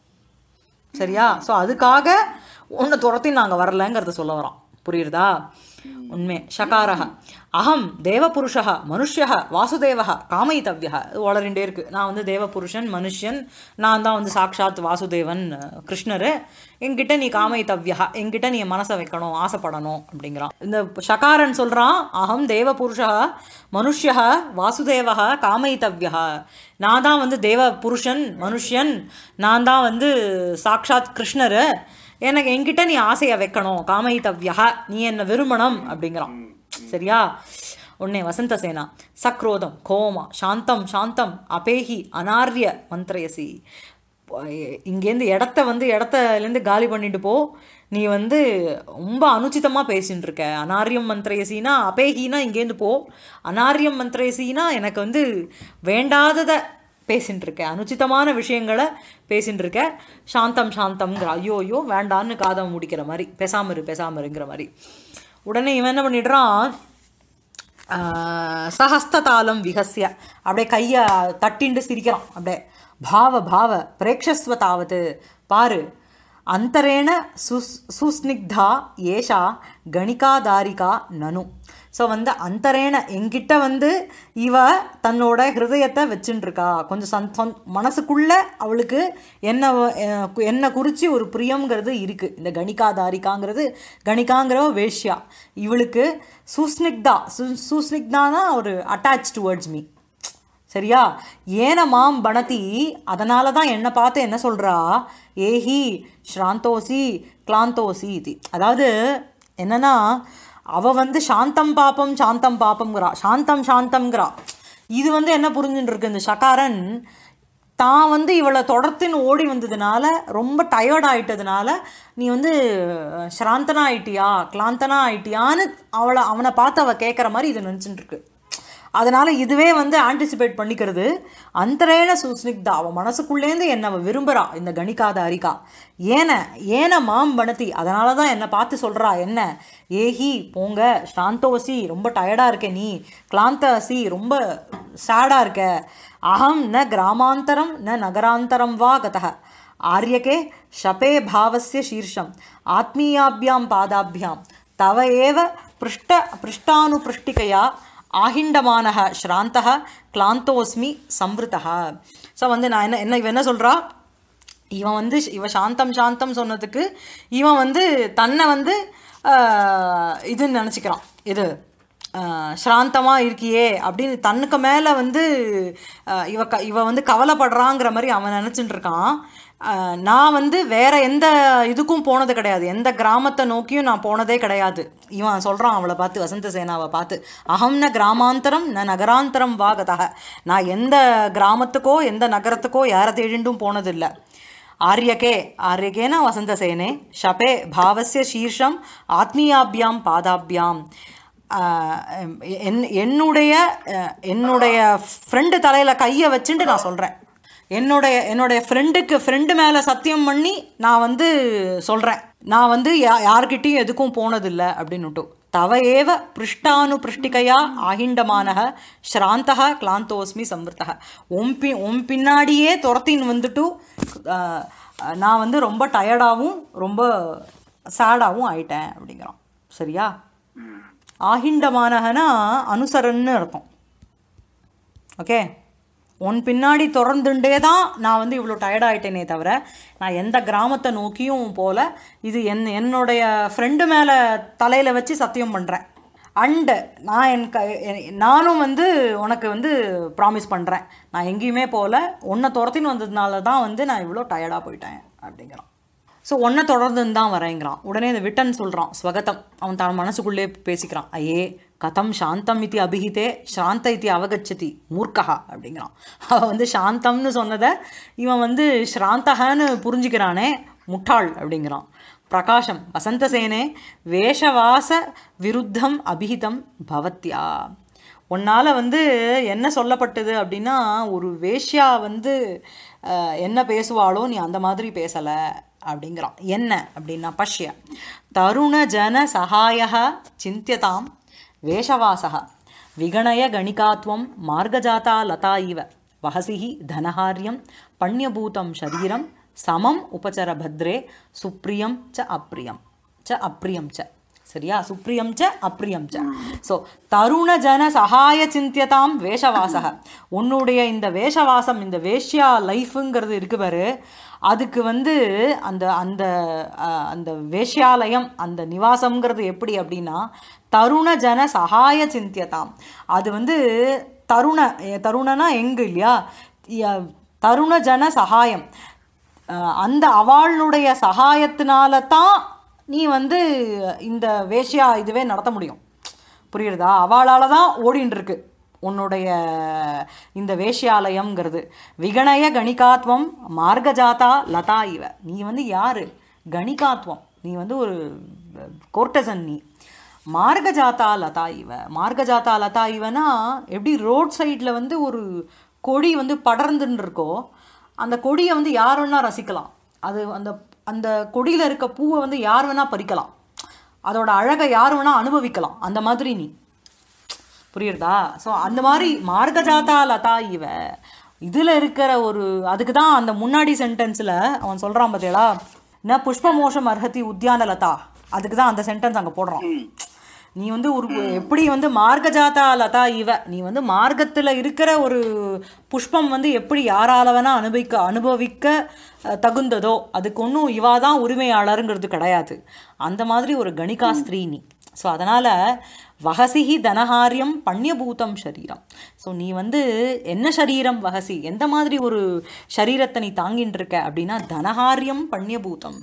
சரியா ஸோ அதுக்காக உன்னை துரத்தி நாங்கள் வரலங்கிறத சொல்ல வரோம் புரியுறதா உண்மை ஷகாரக அகம் தேவபுருஷः மனுஷ்யः வாசுதேவः காமயித்தவ்யः இது வளரிண்டே இருக்கு நான் வந்து தேவபுருஷன் மனுஷன் நான் தான் வந்து சாக்ஷாத் வாசுதேவன் அஹ், கிருஷ்ணர் என்கிட்ட நீ காமயித்தவ்யா என்கிட்ட நீ மனசை வைக்கணும் ஆசைப்படணும் அப்படிங்கிறான் இந்த ஷகாரன் சொல்றான் அகம் தேவபுருஷः மனுஷ்யः வாசுதேவः காமயித்தவ்யா நான் தான் வந்து தேவ புருஷன் மனுஷன் நான் தான் வந்து சாக்ஷாத் கிருஷ்ணர் எனக்கு என்கிட்ட நீ ஆசையை வைக்கணும் காமயித்தவ்யா நீ என்னை விரும்பணும் அப்படிங்கிறான் சரியா உடனே வசந்த சேனா சக்ரோதம் கோமா சாந்தம் சாந்தம் அபேஹி அனார்ய மந்திரயசி இங்கேருந்து இடத்த வந்து இடத்துலேருந்து காலி பண்ணிட்டு போ நீ வந்து ரொம்ப அனுச்சிதமாக பேசின்னு இருக்க அனாரியம் மந்திரேசினா அபேகினா இங்கேருந்து போ அனாரியம் மந்திரேசினா எனக்கு வந்து வேண்டாததை பேசின்னு இருக்க அனுச்சிதமான விஷயங்களை பேசின்னு இருக்க சாந்தம் சாந்தம்ங்கிற ஐயோ ஐயோ வேண்டான்னு காதை முடிக்கிற மாதிரி பேசாம இரு பேசாம இருங்கிற மாதிரி உடனே இவன் என்ன பண்ணிடுறான் ஆஹ் சஹஸ்ததாலம் விகசிய அப்படியே கையை தட்டிண்டு சிரிக்கிறான் அப்படியே பாவ பாவ பிரேக்ஷஸ்வ தாவத்து பாரு அந்தரேண சுஸ் சுஸ்னிக்தா ஏஷா கணிகாதாரிகா நனு ஸோ வந்து அந்தரேன என்கிட்ட வந்து இவ தன்னோட ஹிருதயத்தை வச்சுட்டு இருக்கா கொஞ்சம் சந் சொந் மனசுக்குள்ள அவளுக்கு என்ன வ- அஹ் கு- என்ன குறித்து ஒரு பிரியம்ங்கிறது இருக்குது இந்த கணிகாதாரிகாங்கிறது கணிகாங்கிற வேஷ்யா இவளுக்கு சுஸ்னிக்தா சு சுஸ்னிக்தானா ஒரு அட்டாச் டுவர்ட்ஸ் மீ சரியா ஏன மாம் பணதி அதனால தான் என்னை பார்த்து என்ன சொல்கிறா ஏஹி ஸ்ராந்தோசி கிளாந்தோசி இது அதாவது என்னன்னா அவ வந்து சாந்தம் பாப்பம் சாந்தம் பாப்பம்ங்கிறா சாந்தம் சாந்தம்ங்கிறா இது வந்து என்ன புரிஞ்சுட்டு இருக்கு இந்த சகாரன் தான் வந்து இவளை தொடர்த்துன்னு ஓடி வந்ததுனால ரொம்ப டயர்ட் ஆயிட்டதுனால நீ வந்து அஹ், ஸ்ராந்தனா ஆயிட்டியா கிளாந்தனா ஆயிட்டியான்னு அவளை அவனை பார்த்து அவ கேட்குற மாதிரி இது நினச்சிட்டு இருக்கு அதனால இதுவே வந்து ஆன்டிசிபேட் பண்ணிக்கிறது அந்தரேன சுஸ்னிக்தா அவன் மனசுக்குள்ளேருந்து என்னை அவ விரும்புறா இந்த கணிக்காத அரிகா ஏன ஏன மாம் பணத்தி அதனால தான் என்னை பார்த்து சொல்றா என்ன ஏஹி போங்க சாந்தோசி ரொம்ப டயர்டா இருக்க நீ கிளாந்தசி ரொம்ப சேடா இருக்க அகம் ந கிராமாந்தரம் ந நகராந்தரம் வா கதः ஆரியகே ஷபே பாவஸ்ய சீர்ஷம் ஆத்மீயாபியாம் பாதாபியாம் தவ ஏவ பிருஷ்ட பிருஷ்டானுபிருஷ்டிகையா ஆகிண்டமானக ஸ்ராந்தக கிளாந்தோஸ்மி சம்ருதக ஸோ வந்து நான் என்ன என்ன இவன் என்ன சொல்கிறா இவன் வந்து இவ சாந்தம் சாந்தம் சொன்னதுக்கு இவன் வந்து தன்னை வந்து ஆஹ், இதுன்னு நினச்சிக்கிறான் இது ஸ்ராந்தமாக இருக்கியே அப்படின்னு தன்னுக்கு மேலே வந்து ஆஹ், இவ க இவ வந்து கவலைப்படுறாங்கிற மாதிரி அவன் நினச்சிட்டு இருக்கான் ஆஹ், நான் வந்து வேற எந்த இதுக்கும் போனது கிடையாது எந்த கிராமத்தை நோக்கியும் நான் போனதே கிடையாது இவன் சொல்கிறான் அவளை பார்த்து வசந்த சேனாவை பார்த்து அகம் ந கிராமாந்தரம் ந நகராந்தரம் வாகதக நான் எந்த கிராமத்துக்கோ எந்த நகரத்துக்கோ யாரை தேடிண்டும் போனதில்லை ஆரியகே ஆரியகேன வசந்தசேனே ஷபே பாவஸ்ய சீர்ஷம் ஆத்மீயாபியாம் பாதாபியாம் ஆஹ் என் என்னுடைய அஹ் என்னுடைய ஃப்ரெண்டு தலையில் கையை வச்சுட்டு நான் சொல்கிறேன் என்னுடைய என்னுடைய ஃப்ரெண்டுக்கு ஃப்ரெண்டு மேலே சத்தியம் பண்ணி நான் வந்து சொல்கிறேன் நான் வந்து யா யார்கிட்டயும் எதுக்கும் போனதில்லை அப்படின்னுட்டு தவ ஏவ பிருஷ்டானு பிருஷ்டிகையா ஆகிண்டமானக ஸ்ராந்தக கிளாந்தோஸ்மி சம்வர்த்தக உன் பி உன் பின்னாடியே துரத்தின்னு வந்துட்டு ஆஹ், நான் வந்து ரொம்ப டயர்டாகவும் ரொம்ப சேடாகவும் ஆயிட்டேன் அப்படிங்கிறான் சரியா ஆகிண்டமானகனா அனுசரன்னு அர்த்தம் ஓகே உன் பின்னாடி தொடர்ந்துட்டே தான் நான் வந்து இவ்வளோ டயர்ட் ஆயிட்டேனே தவிர நான் எந்த கிராமத்தை நோக்கியும் போல இது என் என்னுடைய ஃப்ரெண்டு மேலே தலையில் வச்சு சத்தியம் பண்ணுறேன் அண்டு நான் என் க எ- நானும் வந்து உனக்கு வந்து ப்ராமிஸ் பண்ணுறேன் நான் எங்கேயுமே போகல உன்னை துரத்தின்னு வந்ததுனால தான் வந்து நான் இவ்வளோ டயர்டாக போயிட்டேன் அப்படிங்கிறான் ஸோ ஒன்றை தொடர்ந்துன்னு தான் வரேங்கிறான் உடனே இந்த விட்டன் சொல்கிறான் ஸ்வகதம் அவன் தான் மனசுக்குள்ளே பேசிக்கிறான் ஐயே கதம் சாந்தம் இத்தி அபிஹிதே சாந்த இத்தி அவகச்சதி மூர்க்கஹா அப்படிங்கிறான் அவன் வந்து சாந்தம்னு சொன்னதை இவன் வந்து ஸ்ராந்தகன்னு புரிஞ்சுக்கிறானே முட்டாள் அப்படிங்கிறான் பிரகாஷம் வசந்தசேனே வேஷவாச விருத்தம் அபிஹிதம் பவத்யா உன்னால் வந்து என்ன சொல்லப்பட்டது அப்படின்னா ஒரு வேஷ்யா வந்து அஹ், என்ன பேசுவாளோ நீ அந்த மாதிரி பேசலை அப்படிங்கிறான் என்ன அப்படின்னா பஷ்ய தருண ஜன சகாய சிந்தியதாம் வேஷவாசக விகணய கணிகாத்வம் மார்கஜாதா லதா இவ வஹசிஹி தனஹாரியம் பண்யபூதம் சரீரம் சமம் உபச்சர பத்ரே சுப்ரியம் ச அப்ரியம் ச அப்ரியம் ச சரியா சுப்ரியம் ச அப்ரியம் ச ஸோ தருண ஜன சகாய சிந்தியதாம் வேஷவாசக உன்னுடைய இந்த வேஷவாசம் இந்த வேஷ்யா லைஃபுங்கிறது இருக்கு பாரு அதுக்கு வந்து அந்த அந்த அஹ், அந்த வேஷ்யாலயம் அந்த நிவாசம்ங்கிறது எப்படி அப்படின்னா தருண ஜன சகாய சிந்தியதாம் அது வந்து தருண எ- தருணனா எங்கு இல்லையா ய- தருண ஜன சகாயம் அஹ், அந்த அவளுடைய சகாயத்தினால தான் நீ வந்து இந்த வேஷ்யா இதுவே நடத்த முடியும் புரியுறதா அவளால தான் ஓடின்னு இருக்கு உன்னுடைய இந்த வேஷ்யாலயம்ங்கிறது விகணய கணிகாத்வம் மார்கஜாதா லதா இவ நீ வந்து யாரு கணிகாத்வம் நீ வந்து ஒரு கோர்டசன் நீ மார்கஜாதா லதா இவ மார்கஜாதா லதா இவனா எப்படி ரோட் சைடில் வந்து ஒரு கொடி வந்து படர்ந்துன்னு இருக்கோ அந்த கொடியை வந்து யார் வேணா ரசிக்கலாம் அது அந்த அந்த கொடியில் இருக்க பூவை வந்து யார் வேணா பறிக்கலாம் அதோட அழகை யார் வேணா அனுபவிக்கலாம் அந்த மாதிரி நீ புரியுறதா ஸோ அந்த மாதிரி மார்கஜாதா லதா இவ இதில் இருக்கிற ஒரு அதுக்கு தான் அந்த முன்னாடி சென்டென்ஸில் அவன் சொல்கிறான் பார்த்தீங்களா ந புஷ்பமோஷம் அர்ஹதி உத்தியான லதா அதுக்கு தான் அந்த சென்டென்ஸ் அங்கே போடுறான் நீ வந்து ஒரு எப்படி வந்து மார்கஜாதா லதா இவ நீ வந்து மார்க்கத்தில் இருக்கிற ஒரு புஷ்பம் வந்து எப்படி யாரால வேணா அனுபவிக்க அனுபவிக்க அஹ், தகுந்ததோ அதுக்கு ஒன்றும் இவா தான் உரிமையாளருங்கிறது கிடையாது அந்த மாதிரி ஒரு கணிகா ஸ்திரீ நீ ஸோ அதனால் வகசிஹி தனஹாரியம் பண்யபூதம் சரீரம் ஸோ நீ வந்து என்ன சரீரம் வகசி எந்த மாதிரி ஒரு சரீரத்தை நீ தாங்கின்னு இருக்க அப்படின்னா தனஹாரியம் பண்யபூதம்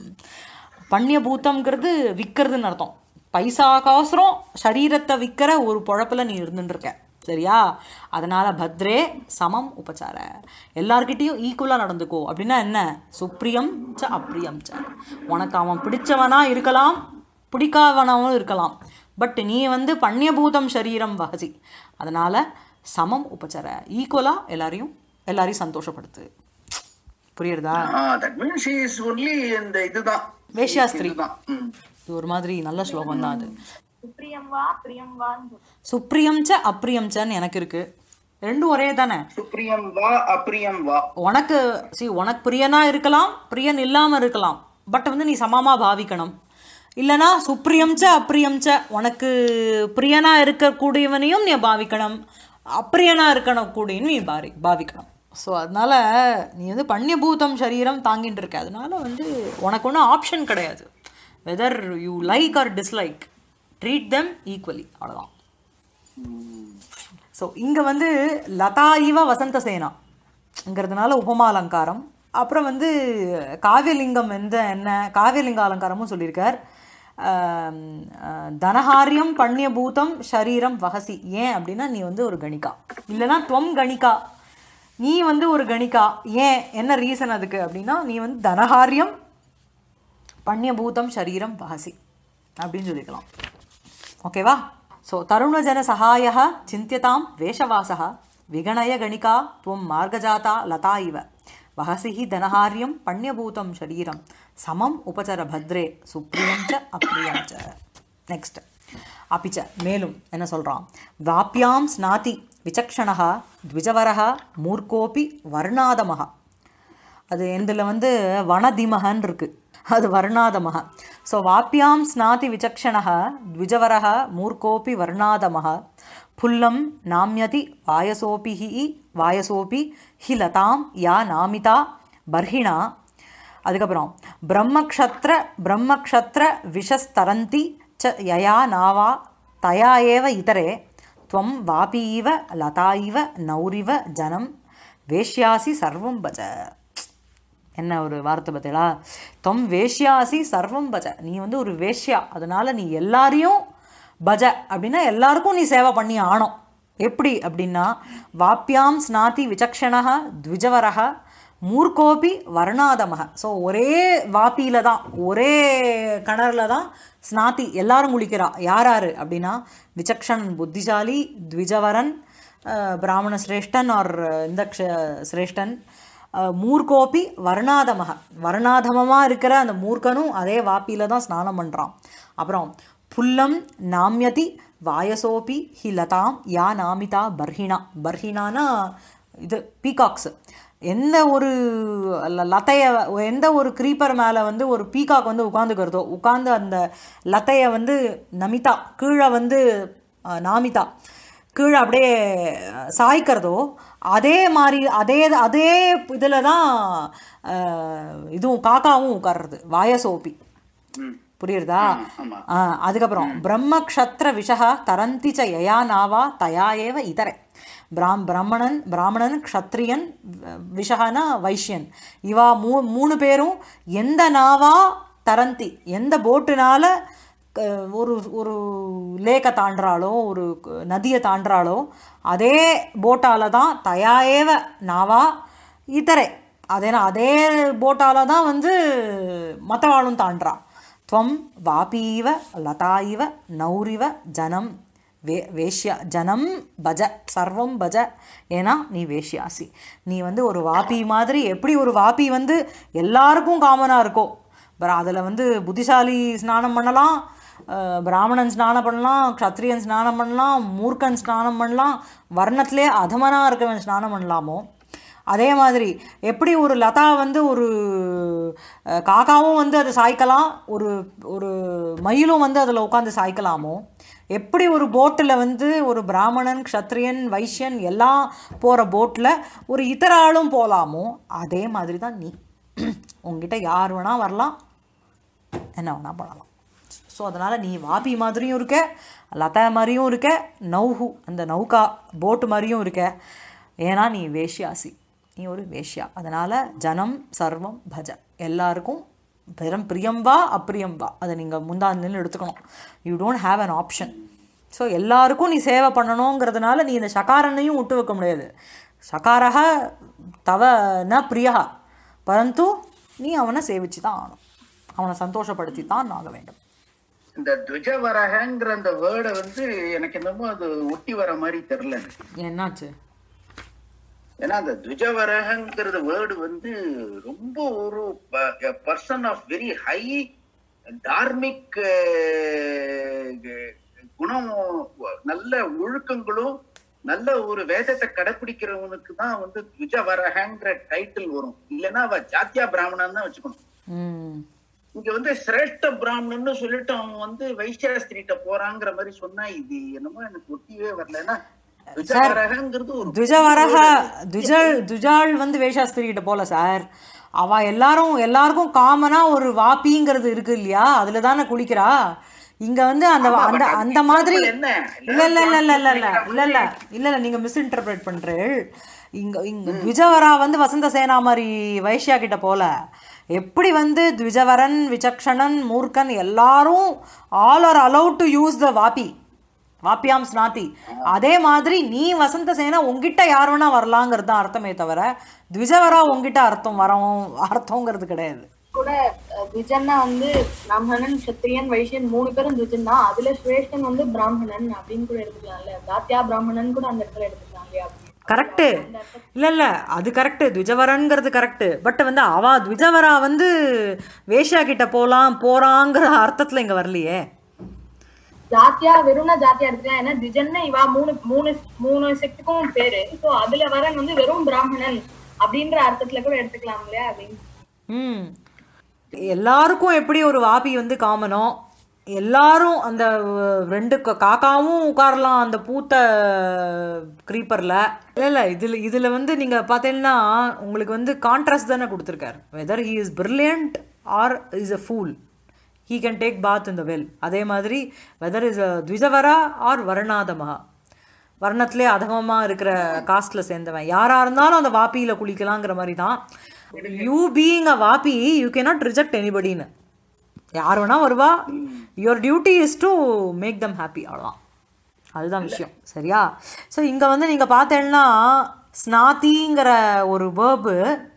பண்யபூதம்ங்கிறது விற்கிறதுன்னு அர்த்தம் பைசா காசுரம் சரீரத்தை விற்கிற ஒரு பொழப்பில் நீ இருந்துட்டு இருக்க சரியா அதனால பத்ரே சமம் உபச்சார எல்லார்கிட்டயும் ஈக்குவலாக நடந்துக்கோ அப்படின்னா என்ன சுப்ரியம் ச அப்ரியம் ச உனக்கு அவன் பிடிச்சவனா இருக்கலாம் பிடிக்காதவனாவும் இருக்கலாம் பட் நீ வந்து பண்யபூதம் சரீரம் வகசி அதனால சமம் உபச்சார ஈக்குவலாக எல்லாரையும் எல்லாரையும் சந்தோஷப்படுத்து புரியுறதா தட் மீன்ஸ் இஸ் ஒன்லி இந்த இதுதான் வேஷ்யாஸ்திரி. இதுதான் ம். இது ஒரு மாதிரி நல்ல ஸ்லோகம் தான் அது சுப்ரியம் வா பிரியம் வான்னு சுப்ரியம் ச அப்ரியம் சன்னு எனக்கு இருக்கு ரெண்டும் ஒரே தானே சுப்ரியம் வா அப்ரியம் வா உனக்கு சி உனக்கு பிரியனா இருக்கலாம் பிரியன் இல்லாம இருக்கலாம் பட் வந்து நீ சமமா பாவிக்கணும் இல்லனா சுப்ரியம் ச அப்ரியம் ச உனக்கு பிரியனா இருக்கக்கூடியவனையும் நீ பாவிக்கணும் அப்பிரியனா இருக்கணும் கூடியும் நீ பாரி பாவிக்கணும் ஸோ அதனால நீ வந்து பண்யபூதம் சரீரம் தாங்கிட்டு இருக்க அதனால வந்து உனக்கு ஒன்றும் ஆப்ஷன் கிடையாது whether you like or dislike treat them equally அவ்வளோதான் ஸோ இங்கே வந்து லதா இவ வசந்த சேனாங்கிறதுனால உபமா அலங்காரம் அப்புறம் வந்து காவியலிங்கம் எந்த என்ன காவியலிங்க அலங்காரமும் சொல்லியிருக்கார் ஆம், ஆஹ், தனஹாரியம் பண்யபூதம் ஷரீரம் வகசி ஏன் அப்படின்னா நீ வந்து ஒரு கணிகா இல்லைன்னா துவம் கணிகா நீ வந்து ஒரு கணிகா ஏன் என்ன ரீசன் அதுக்கு அப்படின்னா நீ வந்து தனஹாரியம் பண்யபூதம் சரீரம் வகசி அப்படின்னு சொல்லிக்கலாம் ஓகேவா ஸோ தருணஜன சகாய சிந்தியதாம் வேஷவாசः விகணய கணிகா துவம் மார்கஜாதா லதா இவ வகசிஹி தனஹாரியம் பண்யபூதம் சரீரம் சமம் உபச்சர பத்ரே சுப்ரியம் ச அப்ரியம் ச நெக்ஸ்ட் அப்பிச்ச மேலும் என்ன சொல்கிறான் வாப்பியாம் ஸ்நாதி விசக்ஷணः த்விஜவரः மூர்க்கோபி வர்ணாதமः அது எந்தில் வந்து வனதிமகன் இருக்கு அது வர்ணாதமக ஸோ வாப்பியாம் ஸ்நாதி விசக்ஷணः த்விஜவரः மூர்க்கோபி வர்ணாதமः புல்லம் நாம்யதி வாயசோபி ஹி வாயசோபி ஹி லதாம் யா நாமிதா பர்ஹிணா அதுக்கப்புறம் பிரம்மக்ஷத்ர பிரம்மக்ஷத்ர விஷஸ்தரந்தி ச யயா நாவா தயா ஏவ இதரே त्वं वापि इव लता इव नौरिव ஜனம் வேஷ்யாசி சர்வம் பஜ என்ன ஒரு வார்த்தை பார்த்தீங்களா தொம் வேஷ்யாசி சர்வம் பஜ நீ வந்து ஒரு வேஷ்யா அதனால நீ எல்லாரையும் பஜ அப்படின்னா எல்லாருக்கும் நீ சேவை பண்ணி ஆனோம் எப்படி அப்படின்னா வாப்பியாம் ஸ்நாதி விசக்ஷணக த்விஜவரக மூர்க்கோபி வர்ணாதமக ஸோ ஒரே வாப்பியில தான் ஒரே கிணறுல தான் ஸ்நாதி எல்லாரும் குளிக்கிறா யார் யாரு அப்படின்னா விசக்ஷணன் புத்திசாலி த்விஜவரன் அஹ், பிராமண சிரேஷ்டன் ஆர் இந்த க்ஷ- சிரேஷ்டன் அஹ், மூர்க்கோபி வர்ணாதமக வர்ணாதமமாக இருக்கிற அந்த மூர்க்கனும் அதே வாப்பியில் தான் ஸ்நானம் பண்ணுறான் அப்புறம் புல்லம் நாம்யதி வாயசோபி ஹி லதாம் யா நாமிதா பர்ஹிணா பர்ஹிணானா இது பீகாக்ஸ் எந்த ஒரு ல- லத்தைய எந்த ஒரு க்ரீப்பர் மேலே வந்து ஒரு பீகாக் வந்து உட்காந்துக்கிறதோ உட்காந்து அந்த லத்தையை வந்து நமிதா கீழே வந்து அஹ், நாமிதா கீழே அப்படியே அஹ், சாய்க்கிறதோ அதே மாதிரி அதே அதே இதில் தான் அஹ், இதுவும் காக்காவும் உட்கார்றது வாயசோபி ம். புரியுறதா ஆமா. ஆ, அதுக்கப்புறம் பிரம்மக்ஷத்ர விஷः தரந்தி ச யயா நாவா தயா ஏவ இதரே பிராம் பிராமணன் பிராமணன் க்ஷத்ரியன் விஷகனா வைஷ்யன் இவா மூ மூணு பேரும் எந்த நாவா தரந்தி எந்த போட்டுனால க- ஒரு ஒரு லேக்கை தாண்டுறாளோ ஒரு க- நதியை தாண்டுறாளோ அதே போட்டால தான் தயா ஏவ நாவா இத்தரை அதே அதே போட்டால தான் வந்து மற்றவாளும் தாண்டுறா துவம் வாபீவ லதா இவ நௌரிவ ஜனம் வே வேஷ்யா ஜனம் பஜ சர்வம் பஜ ஏன்னா நீ வேஷ்யாசி நீ வந்து ஒரு வாபி மாதிரி எப்படி ஒரு வாபி வந்து எல்லாருக்கும் காமனாக இருக்கோ அதில் வந்து புத்திசாலி ஸ்நானம் பண்ணலாம் அஹ், பிராமணன் ஸ்நானம் பண்ணலாம் க்ஷத்ரியன் ஸ்நானம் பண்ணலாம் மூர்க்கன் ஸ்நானம் பண்ணலாம் வர்ணத்திலே அதமனாக இருக்கவன் ஸ்நானம் பண்ணலாமோ அதே மாதிரி எப்படி ஒரு லதா வந்து ஒரு அஹ், காக்காவும் வந்து அதை சாய்க்கலாம் ஒரு ஒரு மயிலும் வந்து அதில் உட்காந்து சாய்க்கலாமோ எப்படி ஒரு போட்டில் வந்து ஒரு பிராமணன் க்ஷத்ரியன் வைஷ்யன் எல்லாம் போகிற போட்டில் ஒரு இதர ஆளும் போகலாமோ அதே மாதிரி தான் நீ உங்ககிட்ட யார் வேணால் வரலாம் என்ன வேணால் பண்ணலாம் ஸோ அதனால் நீ வாபி மாதிரியும் இருக்க லதா மாதிரியும் இருக்க நௌஹு அந்த நௌகா போட்டு மாதிரியும் இருக்க ஏன்னா நீ வேஷ்யாசி நீ ஒரு வேஷ்யா அதனால் ஜனம் சர்வம் பஜ எல்லாருக்கும் பெரும் பிரியம் வா அப்பிரியம் வா அதை நீங்கள் முந்தாந்தின்னு எடுத்துக்கணும் you don't have an option so எல்லாருக்கும் நீ சேவை பண்ணணுங்கிறதுனால நீ இந்த சகாரனையும் விட்டு வைக்க முடியாது சகாரக தவ ந பிரியா பரந்து நீ அவனை சேவிச்சு தான் ஆகணும் அவனை சந்தோஷப்படுத்தி தான் ஆக வேண்டும் இந்த துஜவரகங்கிற அந்த வேர்டை வந்து எனக்கு என்னமோ அது ஒட்டி வர மாதிரி தெரியல எனக்கு. என்னாச்சு ஏன்னா அந்த துஜவரகங்கிறது வேர்டு வந்து ரொம்ப ஒரு பர்சன் ஆஃப் வெரி ஹை தார்மிக் குணம் நல்ல ஒழுக்கங்களும் நல்ல ஒரு வேதத்தை கடைபிடிக்கிறவனுக்கு தான் வந்து துஜவரகங்கிற டைட்டில் வரும் இல்லைன்னா அவ ஜாத்தியா பிராமணன் தான் வச்சுக்கணும் ம் இங்க வந்து சிரேஷ்ட பிராமணன்னு சொல்லிட்டு அவன் வந்து வைசியாஸ்திரிட்ட போறாங்கிற மாதிரி சொன்னா இது என்னமோ எனக்கு ஒட்டியே வரல ஏன்னா துஜவரகங்கிறது ஒரு துஜவரக துஜல் துஜாள் வந்து வேஷாஸ்திரிகிட்ட போல சார் அவ எல்லாரும் எல்லாருக்கும் காமனா ஒரு வாப்பிங்கிறது இருக்கு இல்லையா அதுல தானே குளிக்கிறா இங்க வந்து அந்த அந்த அந்த மாதிரி என்ன? இல்ல இல்ல இல்ல இல்ல இல்ல இல்ல இல்ல இல்ல இல்ல இல்ல நீங்க மிஸ் இன்டர்பிரேட் பண்றீள் இங்க இங்க த்விஜவரா வந்து வசந்த சேனா மாதிரி வைஷ்யா கிட்ட போல எப்படி வந்து த்விஜவரன் விசக்ஷணன் மூர்க்கன் எல்லாரும் all are allowed to use the வாபி வாப்பியாம் ஸ்நாதி அதே மாதிரி நீ வசந்த சேனா உங்ககிட்ட யார் வேணா வரலாங்கிறது தான் அர்த்தமே தவிர த்விஜவரா உங்ககிட்ட அர்த்தம் வரோம் அர்த்தங்கிறது கிடையாது கூட அஹ், துஜன்னா வந்து பிராமணன் சத்திரியன் வைஷ்யன் மூணு பேரும் துஜன் தான் அதுல ஸ்ரேஷ்டன் வந்து பிராமணன் அப்படின்னு கூட எடுத்துக்கலாம்ல தாத்தியா பிராமணன் கூட அந்த இடத்துல எடுத்துக்கலாம் இல்லையா கரெக்டு இல்லை இல்லை அது கரெக்டு த்விஜவரன்கிறது கரெக்டு பட் வந்து அவ த்விஜவரா வந்து வேஷ்யா கிட்ட போகலாம் போகிறாங்கிற அர்த்தத்தில் இங்கே வரலையே ஜாத்தியா வெறும்னா ஜாத்தியா எடுத்துக்கலாம் ஏன்னா திஜன்னா இவா மூணு மூணு மூணு செக்டுக்கும் பேரு சோ அதுல வரன் வந்து வெறும் பிராமணன் அப்படின்ற அர்த்தத்துல கூட எடுத்துக்கலாம் இல்லையா அப்படின்னு ம் எல்லாருக்கும் எப்படி ஒரு வாபி வந்து காமனோ எல்லாரும் அந்த அஹ், ரெண்டு க- காக்காவும் உட்காரலாம் அந்த பூத்த க்ரீப்பரில் இல்லை இல்லை இதில் இதில் வந்து நீங்கள் பார்த்தீங்கன்னா உங்களுக்கு வந்து கான்ட்ராஸ்ட் தானே கொடுத்துருக்காரு whether he is brilliant or is a fool he can take bath இந்த வெல் அதே மாதிரி வெதர் இஸ் அ த்விஜவரா ஆர் வர்ணாதமஹா வர்ணத்திலே அதமமாக இருக்கிற காஸ்டில் சேர்ந்தவன் யாராக இருந்தாலும் அந்த வாப்பியில் குளிக்கலாங்கிற மாதிரி தான் யூ பீயிங் அ வாப்பி யூ கேனாட் ரிஜெக்ட் எனிபடின்னு யார் வேணா வருவா your duty is to make them happy அவ்வளோதான் அதுதான் விஷயம் சரியா ஸோ இங்கே வந்து நீங்கள் பார்த்தேன்னா ஸ்நாதிங்கிற ஒரு வேர்பு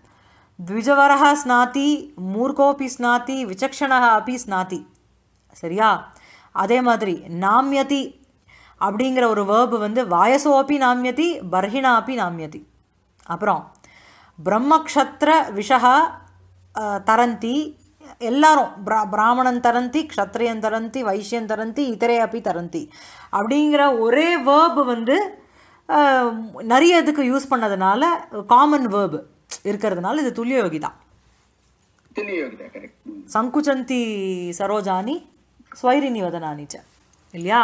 த்விஜவரஹ ஸ்நாதி மூர்க்கோபி ஸ்நாதி விசக்ஷணஹ அப்பி ஸ்நாதி சரியா அதே மாதிரி நாமியதி அப்படிங்கிற ஒரு வேர்பு வந்து வாயசோப்பி நாமியதி பர்ஹிணா அப்பி நாமியதி அப்புறம் பிரம்மக்ஷத்ர விஷக அஹ், தரந்தி எல்லாரும் பிரா பிராமணன் தரந்தி க்ஷத்ரியன் தரந்தி வைஷ்யன் தரந்தி இதரே அப்பி தரந்தி அப்படிங்கிற ஒரே வேர்பு வந்து அஹ், நிறைய இதுக்கு யூஸ் பண்ணதுனால காமன் வேர்பு இருக்கிறதுனால இது துல்லிய யோகி தான் ತಿಳಿಯೋಗಿದೆ ಕರೆಕ್ಟ್ சங்குச்சந்தி சரோஜானி ஸ்வைரினி வதனானி ச இல்லையா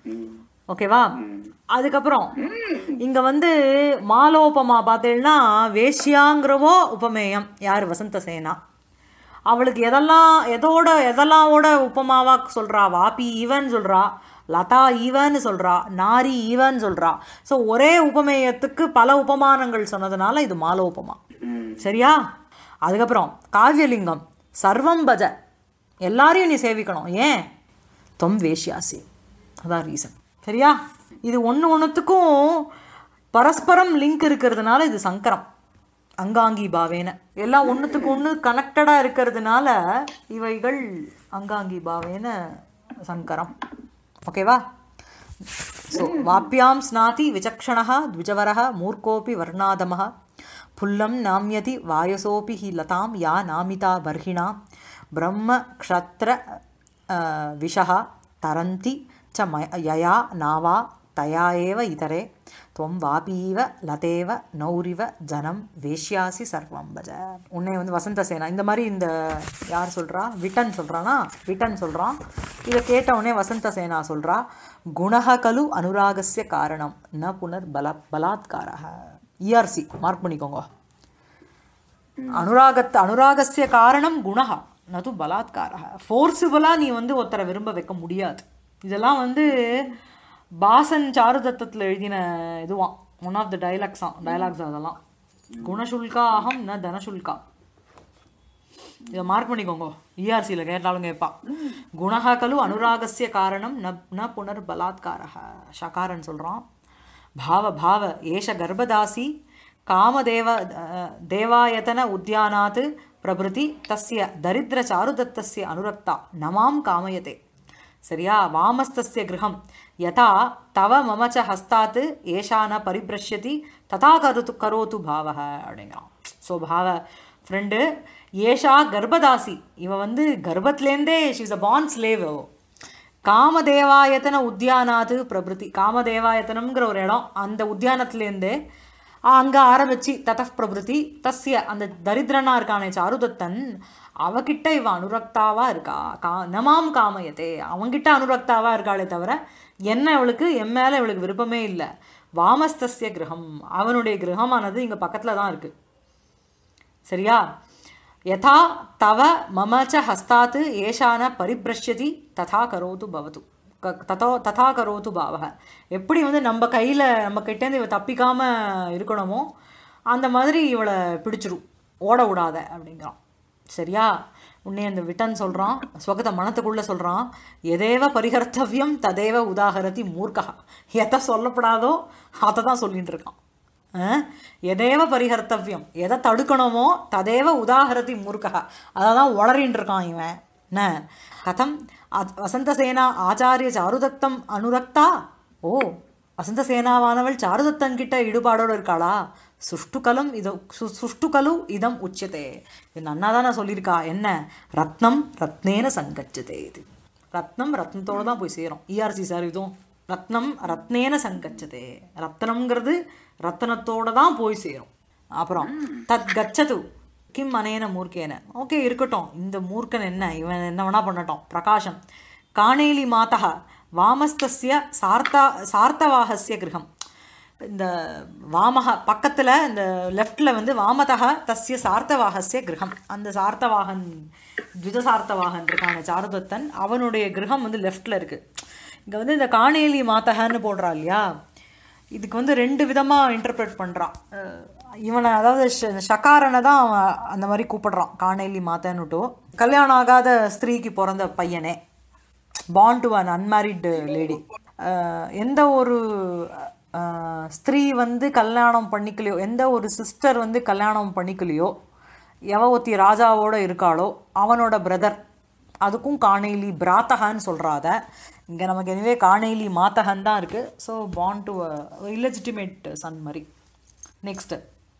ஓகேவா அதுக்கப்புறம் இங்க வந்து மாலோபமா பார்த்தேன்னா வேஷ்யாங்கிறவோ உபமேயம் யார் வசந்த சேனா அவளுக்கு எதெல்லாம் எதோட எதெல்லாமோட உபமாவா சொல்றா வாபி ஈவன் சொல்றா லதா ஈவன்னு சொல்றா நாரி ஈவன் சொல்றா ஸோ ஒரே உபமேயத்துக்கு பல உபமானங்கள் சொன்னதுனால இது மாலோபமா சரியா அதுக்கப்புறம் காவியலிங்கம் சர்வம் பஜ எல்லாரையும் நீ சேவிக்கணும் ஏன் தொம் வேஷ்யாசி அதான் ரீசன் சரியா இது ஒன்று ஒன்றுத்துக்கும் பரஸ்பரம் லிங்க் இருக்கிறதுனால இது சங்கரம் அங்காங்கி பாவேன எல்லாம் ஒன்றுத்துக்கு ஒன்று கனெக்டடாக இருக்கிறதுனால இவைகள் அங்காங்கி பாவேன சங்கரம் ஓகேவா ஸோ வாப்பியாம் ஸ்நாதி விசக்ஷணः द्विजवरः मूर्खोऽपि वर्णादमः फुल्लं नाम्यति वायसोऽपि हि लतां या नामिता बर्हिणा ब्रह्मक्षत्र अ, विशः तरन्ति च मय यया नावा तया एव इतरे त्वं वापीव लतेव नौरिव ஜனம் வேஷ்யாசி சர்வம் பஜ உன்னை வந்து வசந்த சேனா இந்த மாதிரி இந்த யார் சொல்கிறா விட்டன் சொல்கிறானா விட்டன் சொல்கிறான் இதை கேட்ட உடனே வசந்த சேனா சொல்கிறா குணக கலு அனுராகஸ்ய காரணம் ந புனர் பல பலாத்காரः இஆர்சி மார்க் பண்ணிக்கோங்க அனுராகத் அனுராகஸ்ய காரணம் குணஹா நது பலாத்காரா ஃபோர்ஸிபலாக நீ வந்து ஒருத்தரை விரும்ப வைக்க முடியாது இதெல்லாம் வந்து பாசன் சாருதத்தத்தில் எழுதின இதுவான் ஒன் ஆஃப் த டைலாக்ஸாம் டைலாக்ஸ் அதெல்லாம் குணசுல்கா அகம் ந தனசுல்கா இதை மார்க் பண்ணிக்கோங்க இஆர்சியில் கேட்டாலும் கேட்பா குணஹ கலு அனுராகஸ்ய காரணம் ந ந புனர் பலாத்காரः ஷகாரன் சொல்கிறான் பாவ பாவ ஏஷ கர்ப்பதாசி காமதேவ அஹ், தேவாயத்தன உத்யானாத் பிரபிருதி தஸ்ய தரித்திர சாருதத்தஸ்ய அனுரக்தா நமாம் காமயதே சரியா வாமஸ்தஸ்ய கிரகம் யதா தவ மம ச ஹஸ்தாத் ஏஷா ந பரிபிரஷ்யதி ததா கருத்து கரோத்து பாவக அப்படிங்கிறான் ஸோ பாவ ஃப்ரெண்டு ஏஷா கர்ப்பதாசி இவ வந்து கர்ப்பத்துலேருந்தே ஷீஸ் அ பான் ஸ்லேவ் காமதேவாயத்தன உத்தியானாது பிரபிருதி காமதேவாயத்தனம்ங்கிற ஒரு இடம் அந்த உத்தியானத்துலேருந்தே அங்கே ஆரம்பிச்சு ததப் பிரபிருதி தஸ்ய அந்த தரித்திரனா இருக்கானே சாருதத்தன் அவகிட்ட இவ அனுரக்தாவா இருக்கா கா நமாம் காமயத்தே அவங்கிட்ட அனுரக்தாவா இருக்காளே தவிர என்ன இவளுக்கு என் மேலே இவளுக்கு விருப்பமே இல்லை வாமஸ்தஸ்ய கிரகம் அவனுடைய கிரகமானது இங்கே பக்கத்தில் தான் இருக்குது சரியா யதா தவ மம ச ஹஸ்தாத் ஏஷான பரிபிரஷ்யதி ததா கரோது பவது க- ததோ ததா கரோது பாவக எப்படி வந்து நம்ம கையில் நம்ம கிட்டேருந்து இவ தப்பிக்காம இருக்கணுமோ அந்த மாதிரி இவளை பிடிச்சிரும் ஓட விடாத அப்படிங்கிறான் சரியா உன்னை அந்த விட்டன் சொல்கிறான் ஸ்வகத மனத்துக்குள்ளே சொல்கிறான் எதேவ பரிகர்த்தவியம் ததேவ உதாகரதி மூர்க்கா எதை சொல்லப்படாதோ அதை தான் சொல்லிட்டு இருக்கான் அஹ், எதேவ பரிகர்த்தவியம் எதை தடுக்கணுமோ ததேவ உதாகரதி மூர்க்கா அதை தான் உளறின்னு இருக்கான் இவன் என்ன கதம் அத்- வசந்தசேனா ஆச்சாரிய சாருதத்தம் அனுரக்தா ஓ வசந்தசேனாவானவள் சாருதத்தன் கிட்ட ஈடுபாடோடு இருக்காளா சுஷ்டுகலம் இதோ சு சுஷ்டுகலு இதம் உச்சதே இது நன்னா தானே சொல்லியிருக்கா என்ன ரத்னம் ரத்னேன சங்கச்சதே இது ரத்னம் ரத்னத்தோடு தான் போய் சேரும் இஆர்சி சார் இதுவும் ரத்னம் ரத்னேன சங்கச்சதே ரத்னம்ங்கிறது ரத்னத்தோட தான் போய் சேரும் அப்புறம் தத் கச்சது கிம் அனேன மூர்க்கேன ஓகே இருக்கட்டும் இந்த மூர்க்கன் என்ன இவன் என்ன வேணா பண்ணட்டும் பிரகாஷம் காணேலி மாதா வாமஸ்தஸ்ய சார்த்தா சார்த்தவாகஸ்ய கிரகம் இந்த வாமக பக்கத்தில் இந்த லெஃப்டில் வந்து வாமதக தஸ்ய சார்த்தவாகஸ்ய கிரகம் அந்த சார்த்தவாகன் துவிதசார்த்தவாகன் இருக்கான சாருதத்தன் அவனுடைய கிரகம் வந்து லெஃப்டில் இருக்குது இங்கே வந்து இந்த காணேலி மாத்தகன்னு போடுறா இல்லையா இதுக்கு வந்து ரெண்டு விதமாக இன்டர்பிரேட் பண்ணுறான் இவனை அதாவது ஷ- ஷகாரனை தான் அவன் அந்த மாதிரி கூப்பிடுறான் காணேலி மாத்தன்னுட்டோ கல்யாணம் ஆகாத ஸ்திரீக்கு பிறந்த பையனே born to an unmarried lady எந்த ஒரு அஹ், ஸ்திரீ வந்து கல்யாணம் பண்ணிக்கலையோ எந்த ஒரு சிஸ்டர் வந்து கல்யாணம் பண்ணிக்கலையோ எவ ஒருத்தி ராஜாவோட இருக்காளோ அவனோட பிரதர் அதுக்கும் காணேலி பிராத்தகன்னு சொல்கிறாத இங்கே நமக்கு எனிவே காணேலி மாத்தகன் தான் இருக்குது so born to illegitimate son மாதிரி நெக்ஸ்ட்டு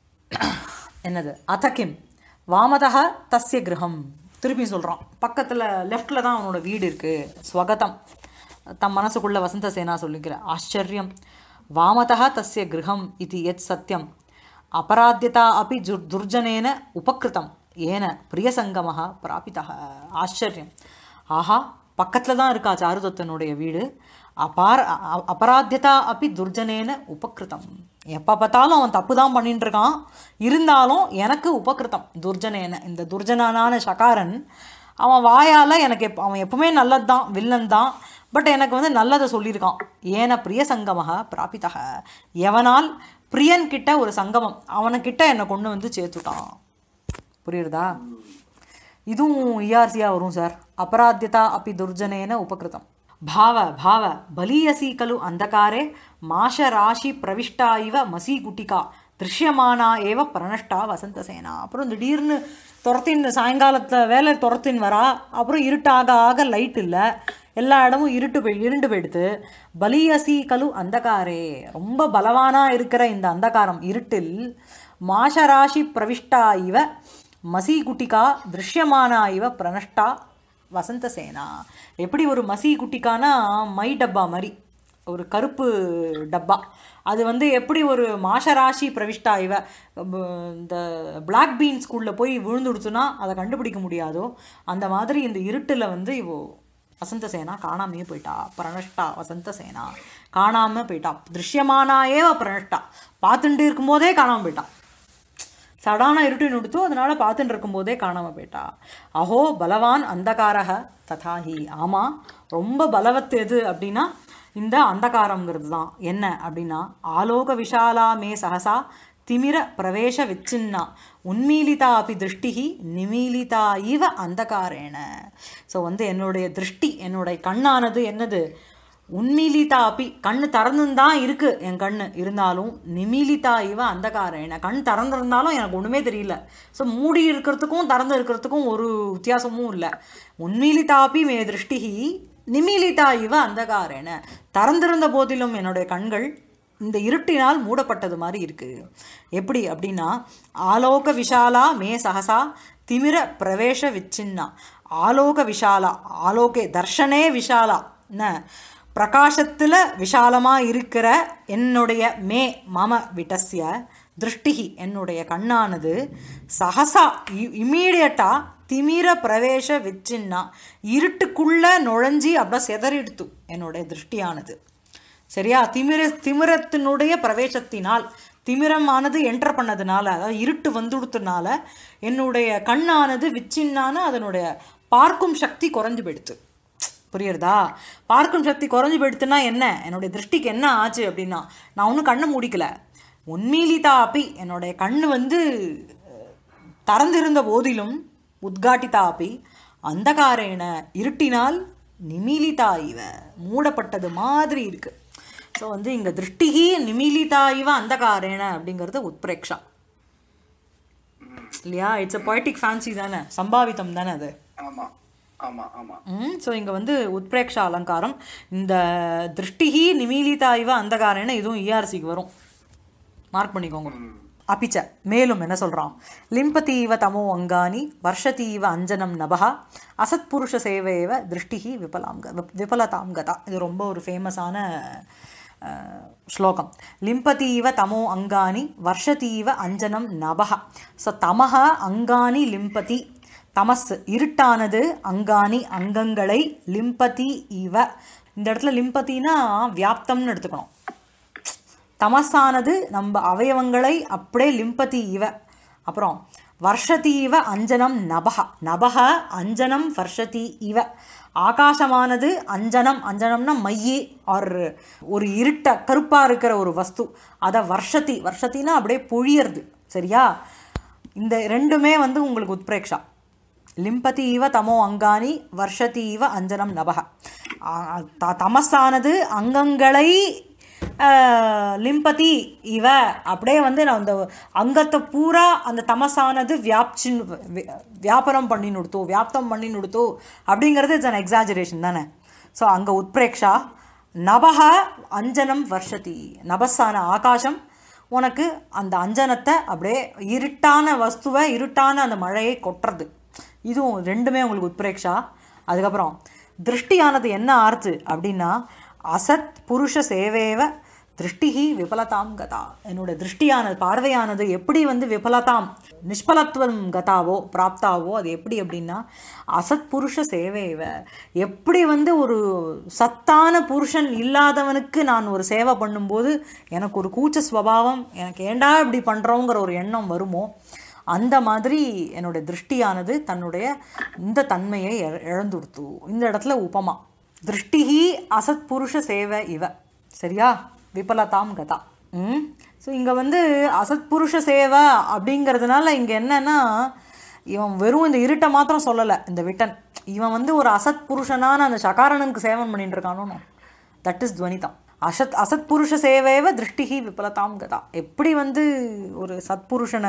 என்னது அதகிம் வாமதக தஸ்ய கிரகம் திருப்பி சொல்கிறான் பக்கத்தில் லெஃப்டில் தான் அவனோட வீடு இருக்குது ஸ்வகதம் தம் மனசுக்குள்ள வசந்த சேனா சொல்லிக்கிற ஆச்சரியம் வாமதக தஸ்ய கிரகம் இது எத் சத்தியம் அபராத்தியதா அப்படி ஜு துர்ஜனேன உபக்கிருதம் ஏன பிரியசங்கமः பிராபிதः ஆச்சரியம் ஆஹா பக்கத்தில் தான் இருக்கா சாருதத்தனுடைய வீடு அபார அ- அபராத்தியதா அப்படி துர்ஜனேன உபக்கிருதம் எப்போ பார்த்தாலும் அவன் தப்பு தான் பண்ணிட்டு இருக்கான் இருந்தாலும் எனக்கு உபக்கிருதம் துர்ஜனேன இந்த துர்ஜனான ஷகாரன் அவன் வாயால் எனக்கு எப் அவன் எப்பவுமே நல்லது தான் வில்லன் தான் பட் எனக்கு வந்து நல்லதை சொல்லியிருக்கான் ஏன பிரிய சங்கமக பிராபிதக எவனால் பிரியன் கிட்ட ஒரு சங்கமம் அவனுக்கிட்ட என்னை கொண்டு வந்து சேர்த்துட்டான் புரியுறதா இதுவும் இஆர்சியாக வரும் சார் அபராத்தியதா அப்படி துர்ஜனேன உபகிருதம் ಭಾವ ಭಾವ ಬಲೀಯಸಿ ಖಲು ಅಂಧಕಾರೆ மாஷராசி பிரவிஷ்டா இவ மசி குட்டிகா திருஷ்யமானா ஏவ பிரணஷ்டா வசந்த சேனா அப்புறம் திடீர்னு துரத்தின் சாயங்காலத்தில் வேலை துரத்தின் வரா அப்புறம் இருட்டாக ஆக லைட் இல்லை எல்லா இடமும் இருட்டு போய் இருண்டு போயிடுது பலியசி கலு அந்தகாரே ரொம்ப பலவானா இருக்கிற இந்த அந்தகாரம் இருட்டில் மாஷராசி பிரவிஷ்டா இவ மசி குட்டிகா திருஷ்யமானா இவ பிரணஷ்டா வசந்த சேனா எப்படி ஒரு மசி குட்டிக்கானா மை டப்பா மாதிரி ஒரு கருப்பு டப்பா அது வந்து எப்படி ஒரு மாஷராசி பிரவிஷ்டா இவ ப- இந்த பிளாக் பீன் ஸ்கூலில் போய் விழுந்துடுச்சுன்னா அதை கண்டுபிடிக்க முடியாதோ அந்த மாதிரி இந்த இருட்டில் வந்து இவோ வசந்த சேனா காணாமையே போயிட்டா பிரணஷ்டா வசந்த சேனா காணாம போயிட்டா திருஷ்யமானா ஏவ பிரணஷ்டா பார்த்துட்டு இருக்கும்போதே காணாம போயிட்டா சடான இருட்டு நுடுத்து அதனால பார்த்துட்டு இருக்கும்போதே காணாம போயிட்டா அஹோ பலவான் அந்தகாரக ததாஹி ஆமா ரொம்ப பலவத்து எது அப்படின்னா இந்த அந்தகாரங்கிறது தான் என்ன அப்படின்னா ஆலோக விஷாலா மே சகசா திமிர பிரவேச விச்சின்னா உன்மீலிதா அப்படி திருஷ்டிகி நிமீலிதா இவ அந்தகாரேன ஸோ வந்து என்னுடைய திருஷ்டி என்னுடைய கண்ணானது என்னது உன்மீலிதா அப்பி கண்ணு திறந்துதான் இருக்கு என் கண்ணு இருந்தாலும் நிமிலிதா இவ அந்தகாரேன கண் திறந்திருந்தாலும் எனக்கு ஒன்றுமே தெரியல ஸோ மூடி இருக்கிறதுக்கும் திறந்து இருக்கிறதுக்கும் ஒரு வித்தியாசமும் இல்லை உன்மீலிதாப்பி மே திருஷ்டிகி நிமிலிதா இவ அந்தகாரேன திறந்திருந்த போதிலும் என்னுடைய கண்கள் இந்த இருட்டினால் மூடப்பட்டது மாதிரி இருக்கு எப்படி அப்படின்னா ஆலோக விஷாலா மே சகசா திமிர பிரவேச விச்சின்னா ஆலோக விஷாலா ஆலோகே தர்ஷனே விஷாலா என்ன பிரகாசத்தில் விஷாலமாக இருக்கிற என்னுடைய மே மம விட்டஸ்ய திருஷ்டிகி என்னுடைய கண்ணானது சகசா இம்மீடியட்டாக திமிர பிரவேச விச்சின்னா இருட்டுக்குள்ள நுழைஞ்சி அப்படியே செதறிடுத்து என்னுடைய திருஷ்டியானது சரியா திமிர திமிரத்தினுடைய பிரவேசத்தினால் திமிரமானது என்டர் பண்ணதுனால அதாவது இருட்டு வந்துடுத்துனால என்னுடைய கண்ணானது விச்சின்னான அதனுடைய பார்க்கும் சக்தி குறைஞ்சு போயிடுத்து புரியுறதா பார்க்கும் சக்தி குறைஞ்சு போயிடுத்துன்னா என்ன என்னுடைய திருஷ்டிக்கு என்ன ஆச்சு அப்படின்னா நான் ஒன்றும் கண்ணை மூடிக்கல உண்மையிலிதா அப்பி என்னுடைய கண்ணு வந்து அஹ், திறந்திருந்த போதிலும் உத்காட்டிதா அப்பி அந்தகாரேன இருட்டினால் நிமிலிதா இவ மூடப்பட்டது மாதிரி இருக்கு ஸோ வந்து இங்க திருஷ்டிகி நிமிலிதா இவ அந்தகாரேன அப்படிங்கிறது உத்பிரேக்ஷா இல்லையா இட்ஸ் அ பொய்டிக் ஃபேன்சி தானே சம்பாவிதம் தானே அது ஆமா ஆமா ஆமா ம் ஸோ இங்கே வந்து உத்பிரேக்ஷ அலங்காரம் இந்த திருஷ்டிகி நிமீலிதா இவ அந்தகாரன்னு இதுவும் இஆர்சிக்கு வரும் மார்க் பண்ணிக்கோங்க அப்பிச்ச மேலும் என்ன சொல்கிறான் லிம்பதி இவ தமோ அங்கானி வர்ஷதி இவ அஞ்சனம் நபகா அசத் புருஷ சேவையவ திருஷ்டிகி விபலாம் க- விப்- விபலதாம் கதா இது ரொம்ப ஒரு ஃபேமஸான ஸ்லோகம் லிம்பதி இவ தமோ அங்கானி வர்ஷதி இவ அஞ்சனம் நபகா ஸோ தமஹ அங்கானி லிம்பதி தமஸ் இருட்டானது அங்கானி அங்கங்களை லிம்பதி இவ இந்த இடத்துல லிம்பத்தினா வியாப்தம்னு எடுத்துக்கணும் தமசானது நம்ம அவயவங்களை அப்படியே லிம்பதி இவ அப்புறம் வர்ஷதி இவ அஞ்சனம் நபக நபக அஞ்சனம் வர்ஷதி இவ ஆகாசமானது அஞ்சனம் அஞ்சனம்னா மையே ஆர் ஒரு இருட்ட கருப்பாக இருக்கிற ஒரு வஸ்து அதை வர்ஷதி வர்ஷத்தினா அப்படியே பொழியறது சரியா இந்த ரெண்டுமே வந்து உங்களுக்கு உத்பிரேக்ஷா லிம்பதி இவ தமோ அங்கானி வர்ஷதி இவ அஞ்சனம் நபக ஆ, த- தமசானது அங்கங்களை ஆ, லிம்பதி இவ அப்படியே வந்து நான் அந்த அங்கத்தை பூரா அந்த தமசானது வியாப்ச்சின் வி- வியாபாரம் பண்ணி நுடுத்தோ வியாப்தம் பண்ணி நுடுத்தோ அப்படிங்கிறது இட்ஸ் அன் எக்ஸாஜரேஷன் தானே ஸோ அங்கே உத்பிரேக்ஷா நபக அஞ்சனம் வர்ஷதி நபஸான ஆகாசம் உனக்கு அந்த அஞ்சனத்தை அப்படியே இருட்டான வஸ்துவை இருட்டான அந்த மழையை கொட்டுறது இதுவும் ரெண்டுமே உங்களுக்கு உத்பிரேக்ஷா அதுக்கப்புறம் திருஷ்டியானது என்ன ஆர்த்து அப்படின்னா அசத் புருஷ சேவேவ திருஷ்டிகி விபலதாம் கதா என்னோட திருஷ்டியானது பார்வையானது எப்படி வந்து விபலதாம் நிஷ்பலத்துவம் கதாவோ பிராப்தாவோ அது எப்படி அப்படின்னா அசத் புருஷ சேவேவ எப்படி வந்து ஒரு சத்தான புருஷன் இல்லாதவனுக்கு நான் ஒரு சேவை பண்ணும்போது எனக்கு ஒரு கூச்ச ஸ்வபாவம் எனக்கு ஏண்டா இப்படி பண்ணுறோங்கிற ஒரு எண்ணம் வருமோ அந்த மாதிரி என்னுடைய திருஷ்டியானது தன்னுடைய இந்த தன்மையை இழ- இழந்துடுத்து இந்த இடத்துல உபமா திருஷ்டிஹி அசத் புருஷ சேவை இவ சரியா விபலதாம் கதா ம் ஸோ இங்கே வந்து அசத் புருஷ சேவை அப்படிங்கிறதுனால இங்கே என்னன்னா இவன் வெறும் இந்த இருட்டை மாத்திரம் சொல்லலை இந்த விட்டன் இவன் வந்து ஒரு அசத் புருஷனான அந்த சகாரணனுக்கு சேவன் பண்ணிட்டு இருக்கானோ தட் இஸ் துவனிதம் அசத் அசத் புருஷ சேவைவ திருஷ்டிகி விபலதாம் கதா எப்படி வந்து ஒரு சத்புருஷனை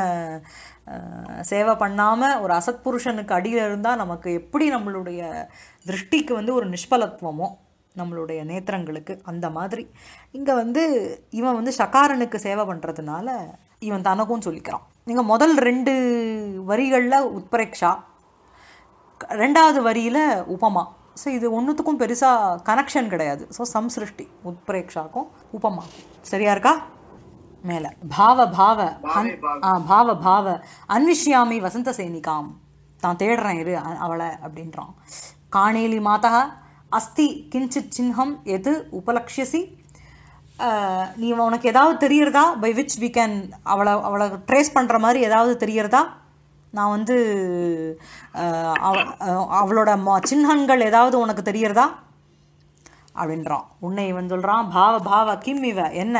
அஹ், சேவை பண்ணாமல் ஒரு அசத் புருஷனுக்கு அடியில் இருந்தால் நமக்கு எப்படி நம்மளுடைய திருஷ்டிக்கு வந்து ஒரு நிஷ்பலத்துவமோ நம்மளுடைய நேத்திரங்களுக்கு அந்த மாதிரி இங்கே வந்து இவன் வந்து சகாரனுக்கு சேவை பண்ணுறதுனால இவன் தனக்கும் சொல்லிக்கிறான் நீங்கள் முதல் ரெண்டு வரிகளில் உத்பிரேக்ஷா ரெண்டாவது வரியில் உபமா ஸோ இது ஒன்றுத்துக்கும் பெருசாக கனெக்ஷன் கிடையாது ஸோ சம்சிருஷ்டி உத்பிரேக்ஷாக்கும் உபமா சரியா இருக்கா மேலே பாவ பாவ அன் ஆ பாவ பாவ அன்விஷ்யாமி வசந்த சேனிகாம் தான் தேடுறேன் இரு அ- அவளை அப்படின்றான் காணேலி மாதா அஸ்தி கிஞ்சித் சின்னம் எது உபலக்ஷசி அஹ், நீ உனக்கு ஏதாவது தெரியறதா பை விச் we கேன் அவளை அவளை ட்ரேஸ் பண்ணுற மாதிரி ஏதாவது தெரியறதா நான் வந்து அஹ், அவ- அஹ், அவளோட ம சின்னங்கள் ஏதாவது உனக்கு தெரியறதா அப்படின்றான் உன்னை இவன் சொல்கிறான் பாவ பாவ கிம் இவ என்ன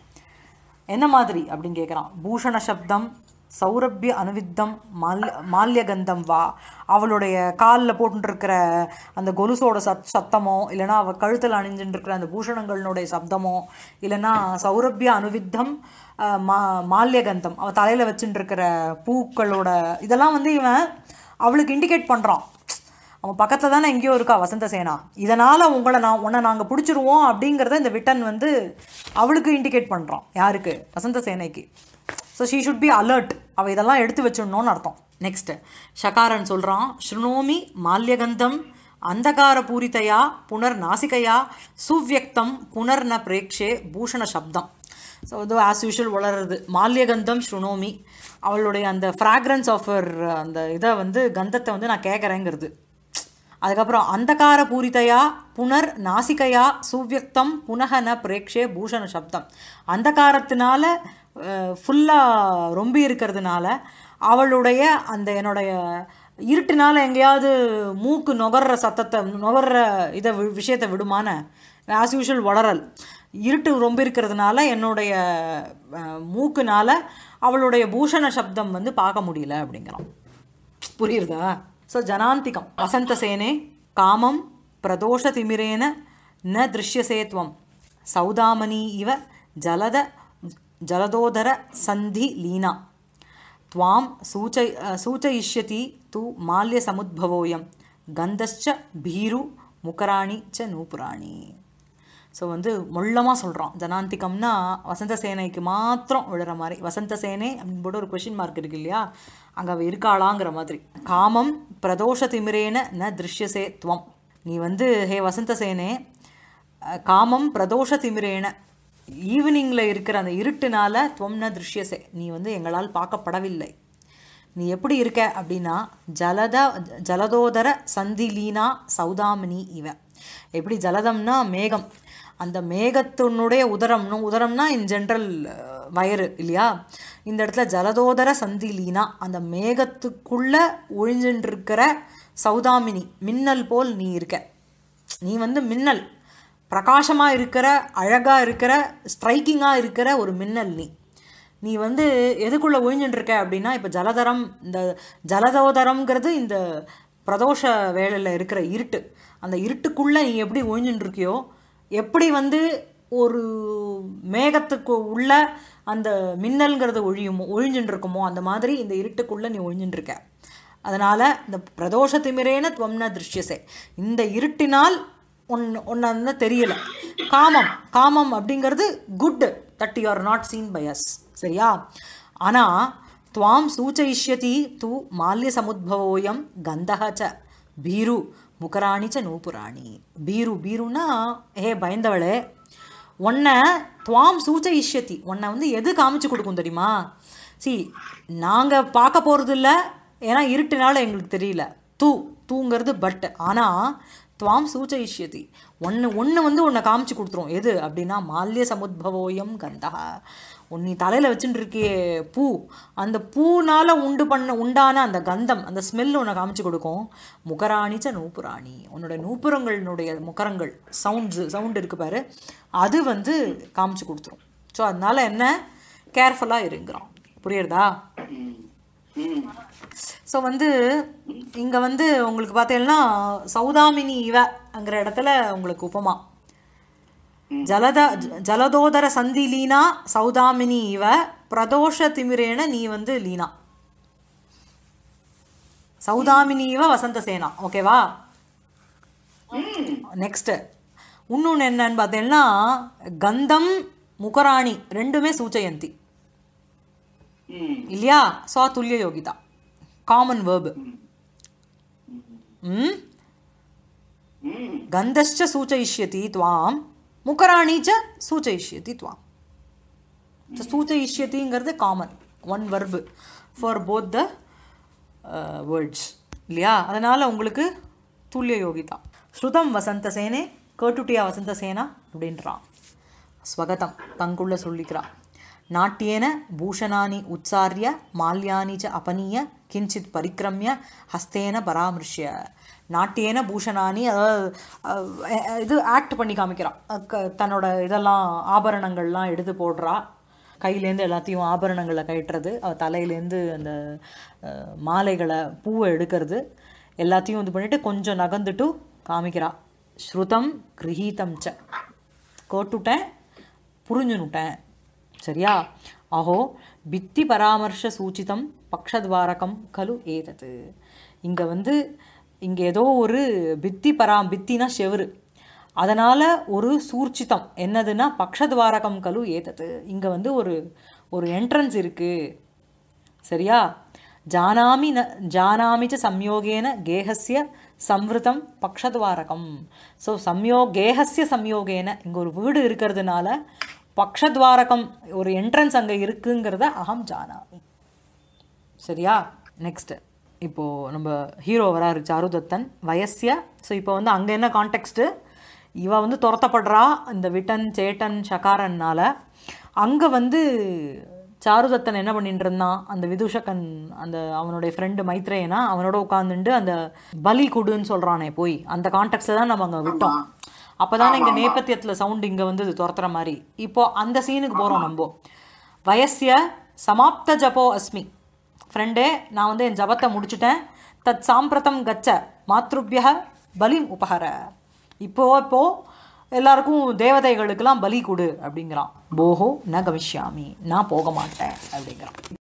என்ன மாதிரி அப்படின்னு கேட்குறான் பூஷண சப்தம் சௌரபிய அனுவித்தம் மால்ய மால்யகந்தம் வா அவளுடைய காலில் போட்டுருக்கிற அந்த கொலுசோட சத் சத்தமோ இல்லைன்னா அவள் கழுத்தில் அணிஞ்சுட்டு இருக்கிற அந்த பூஷணங்களினுடைய சப்தமோ இல்லைன்னா சௌரபிய அனுவித்தம் அஹ், மா மால்யகந்தம் அவள் தலையில் வச்சுட்டு இருக்கிற பூக்களோட இதெல்லாம் வந்து இவன் அவளுக்கு இண்டிகேட் பண்ணுறான் அவன் பக்கத்தில் தானே எங்கேயோ இருக்கா வசந்த சேனா இதனால் உங்களை நான் உன்னை நாங்கள் பிடிச்சிருவோம் அப்படிங்கிறத இந்த விட்டன் வந்து அவளுக்கு இண்டிகேட் பண்ணுறான் யாருக்கு வசந்த சேனைக்கு so she should be alert அவள் இதெல்லாம் எடுத்து வச்சிடணும்னு அர்த்தம் நெக்ஸ்ட் ஷகாரன் சொல்கிறான் ஸ்ருணோமி மால்யகந்தம் அந்தகார பூரிதையா புனர் நாசிகையா சுவ்யக்தம் புனர் ந பிரேக்ஷே பூஷண சப்தம் ஸோ இது ஆஸ் யூஷுவல் வளருது மால்யகந்தம் ஸ்ருணோமி அவளுடைய அந்த ஃப்ராக்ரன்ஸ் ஆஃப் அந்த இதை வந்து கந்தத்தை வந்து நான் கேட்குறேங்கிறது அதுக்கப்புறம் அந்தகார பூரிதையா புனர் நாசிகையா சுவ்யக்தம் புனக ந பிரேக்ஷே பூஷண சப்தம் அந்தகாரத்தினால ஃபுல்லாக ரொம்பி இருக்கிறதுனால அவளுடைய அந்த என்னுடைய இருட்டுனால எங்கேயாவது மூக்கு நுகர்ற சத்தத்தை நுகர்ற இதை வி- விஷயத்தை விடுமான ஆஸ் யூஷுவல் வளரல் இருட்டு ரொம்ப இருக்கிறதுனால என்னுடைய அஹ், மூக்குனால அவளுடைய பூஷண சப்தம் வந்து பார்க்க முடியல அப்படிங்கிறான் புரியுறதா ஸோ ஜனாந்திகம் வசந்தசேனே காமம் பிரதோஷதிமிரேன ந திருஷ்யசேத்வம் சௌதாமணி இவ ஜலத ஜலதோதர சந்தி லீனா त्वां सूचय सूचयिष्यति तु माल्यसमुद्भवोऽयं गन्धश्च भीरु முக்கராணி ச நூப்புராணி ஸோ வந்து மொள்ளமாக சொல்கிறான் ஜனாந்திகம்னா வசந்த சேனைக்கு மாத்திரம் விழுற மாதிரி வசந்த சேனை அப்படின்னு போட்டு ஒரு கொஷின் மார்க் இருக்கு இல்லையா அங்கே அவள் இருக்காளாங்கிற மாதிரி காமம் பிரதோஷ திமிரேன ந திருஷ்யசே துவம் நீ வந்து ஹே வசந்த சேனே அஹ், காமம் பிரதோஷ திமிரேன ஈவினிங்கில் இருக்கிற அந்த இருட்டுனால துவம்ன திருஷ்யசே நீ வந்து எங்களால் பார்க்கப்படவில்லை நீ எப்படி இருக்க அப்படின்னா ஜலத ஜலதோதர சந்திலீனா சௌதாமினி இவ எப்படி ஜலதம்னா மேகம் அந்த மேகத்தினுடைய உதரம்னு உதரம்னா இன் ஜென்ரல் வயறு இல்லையா இந்த இடத்துல ஜலதோதர சந்திலீனா அந்த மேகத்துக்குள்ள ஒழிஞ்சுட்டு இருக்கிற சௌதாமினி மின்னல் போல் நீ இருக்க நீ வந்து மின்னல் பிரகாசமாக இருக்கிற அழகாக இருக்கிற ஸ்ட்ரைக்கிங்காக இருக்கிற ஒரு மின்னல் நீ நீ வந்து எதுக்குள்ளே ஒழிஞ்சுட்டு இருக்க அப்படின்னா இப்போ ஜலதரம் இந்த ஜலதோதரம்ங்கிறது இந்த பிரதோஷ வேளையில் இருக்கிற இருட்டு அந்த இருட்டுக்குள்ளே நீ எப்படி ஒழிஞ்சுட்டு இருக்கியோ எப்படி வந்து ஒரு மேகத்துக்கு உள்ள அந்த மின்னல்ங்கிறது ஒழியுமோ ஒழிஞ்சுட்டு இருக்குமோ அந்த மாதிரி இந்த இருட்டுக்குள்ளே நீ ஒழிஞ்சுட்டு இருக்க அதனால் இந்த பிரதோஷ திமிரேன துவம்ன திருஷ்யசே இந்த இருட்டினால் ஒன் ஒன்று வந்து தெரியல காமம் காமம் அப்படிங்கிறது good that you are not seen by us சரியா ஆனால் துவாம் சூச்சயிஷ்யதி தூ மால்ய சமுத்பவோயம் கந்தக ச பீரு முகராணி ச நூபுராணி பீரு பீருன்னா ஹே பயந்தவளே உன்னை துவாம் சூச்சயிஷ்யதி உன்னை வந்து எது காமிச்சு கொடுக்கும் தெரியுமா சி நாங்கள் பார்க்க போகிறது இல்லை ஏன்னா இருட்டுனால எங்களுக்கு தெரியல தூ தூங்கிறது பட் ஆனால் துவாம் சூச்சயிஷ்யதி ஒன்று ஒன்று வந்து உன்னை காமிச்சு கொடுத்துரும் எது அப்படின்னா மால்ய சமுத்பவோயம் கந்தகா உன் நீ தலையில் வச்சுட்டு இருக்கியே பூ அந்த பூனால் உண்டு பண்ண உண்டான அந்த கந்தம் அந்த ஸ்மெல் உன்னை காமிச்சு கொடுக்கும் முகராணிச்ச நூப்புராணி உன்னோட நூப்புரங்களினுடைய முகரங்கள் சவுண்ட்ஸு சவுண்ட் இருக்கு பாரு அது வந்து காமிச்சு கொடுத்துரும் ஸோ அதனால என்ன கேர்ஃபுல்லாக இருங்கிறான் புரியுறதா ஸோ வந்து இங்கே வந்து உங்களுக்கு பார்த்தீங்கன்னா சௌதாமினி இவங்கிற இடத்துல உங்களுக்கு உபமா ஜலத ஜ- ஜலதோதர சந்தி லீனா சௌதாமினி இவ பிரதோஷ திமிரேன நீ வந்து லீனா சௌதாமினி இவ வசந்த சேனா ஓகேவா நெக்ஸ்ட் இன்னொன்று என்னன்னு பார்த்தீங்கன்னா கந்தம் முகராணி ரெண்டுமே சூச்சயந்தி ம் இல்லையா சோ துல்லிய யோகிதா காமன் வேர்பு ம் ம் गन्धश्च सूचयिष्यति त्वां मुकराणि च सूचयिष्यति त्वां ஸோ சூச்சயிஷ்யத்திங்கிறது common one verb for both the words இல்லையா அதனால் உங்களுக்கு துல்லிய யோகிதா ஸ்ருதம் வசந்த சேனே கேட்டுட்டியா வசந்த சேனா அப்படின்றான் ஸ்வகதம் தங்குள்ள சொல்லிக்கிறான் நாட்டியேன பூஷணானி உச்சாரிய மால்யானி ச அபனீய கிஞ்சித் பரிக்கிரமிய ஹஸ்தேன பராமர்ஷ்ய நாட்டியேன பூஷணானி அதாவது அஹ், அஹ், இது ஆக்ட் பண்ணி காமிக்கிறான் அஹ், க- தன்னோட இதெல்லாம் ஆபரணங்கள்லாம் எடுத்து போடுறா கையிலேருந்து எல்லாத்தையும் ஆபரணங்களை கட்டுறது அவ தலையிலேருந்து அந்த அஹ், மாலைகளை பூவை எடுக்கிறது எல்லாத்தையும் இது பண்ணிட்டு கொஞ்சம் நகர்ந்துட்டு காமிக்கிறா ஸ்ருதம் கிரகீதம் ச கேட்டுட்டேன் புரிஞ்சுனுட்டேன் சரியா அஹோ பித்தி பராமர்ஷ சூச்சிதம் பக்ஷத்வாரகம் கலு ஏதது இங்கே வந்து இங்கே ஏதோ ஒரு பித்தி பரா பித்தினா செவுரு அதனால் ஒரு சூர்ச்சிதம் என்னதுன்னா பக்ஷத்வாரகம் கலு ஏதது இங்கே வந்து ஒரு ஒரு என்ட்ரன்ஸ் இருக்குது சரியா ஜானாமி ந ஜானாமி ச சம்யோகேன கேகஸ்ய சம்வృతం பக்ஷத்வாரகம் ஸோ சம்யோ கேகஸ்ய சம்யோகேன இங்கே ஒரு வீடு இருக்கிறதுனால பக்ஷத்வாரகம் ஒரு என்ட்ரன்ஸ் அங்கே இருக்குங்கிறத அகம் ஜானாமி சரியா நெக்ஸ்ட் இப்போது நம்ம ஹீரோ வராரு சாருதத்தன் வயசிய ஸோ இப்போ வந்து அங்கே என்ன கான்டெக்ஸ்ட்டு இவ வந்து துரத்தப்படுறா இந்த விட்டன் சேட்டன் ஷகாரன்னால அங்கே வந்து சாருதத்தன் என்ன பண்ணிட்டு இருந்தான் அந்த விதூஷகன் அந்த அவனுடைய ஃப்ரெண்டு மைத்ரேயனா அவனோட உட்காந்துட்டு அந்த பலி குடுன்னு சொல்கிறானே போய் அந்த கான்டெக்ட்ல தான் நம்ம அங்கே விட்டோம் அப்போதானே இங்கே நேபத்தியத்தில் சவுண்ட் இங்கே வந்து இது துரத்துற மாதிரி இப்போ அந்த சீனுக்கு போகிறோம் நம்ம வயசிய சமாப்த ஜபோ அஸ்மி ஃப்ரெண்டே நான் வந்து என் ஜபத்தை முடிச்சிட்டேன் தத் சாம்பிரதம் கச்ச மாத்ருபிய பலிம் உபஹர இப்போ இப்போ எல்லாருக்கும் தேவதைகளுக்கெல்லாம் பலி கொடு அப்படிங்கிறான் போஹோ ந கமிஷ்யாமி நான் போக மாட்டேன் அப்படிங்கிறான்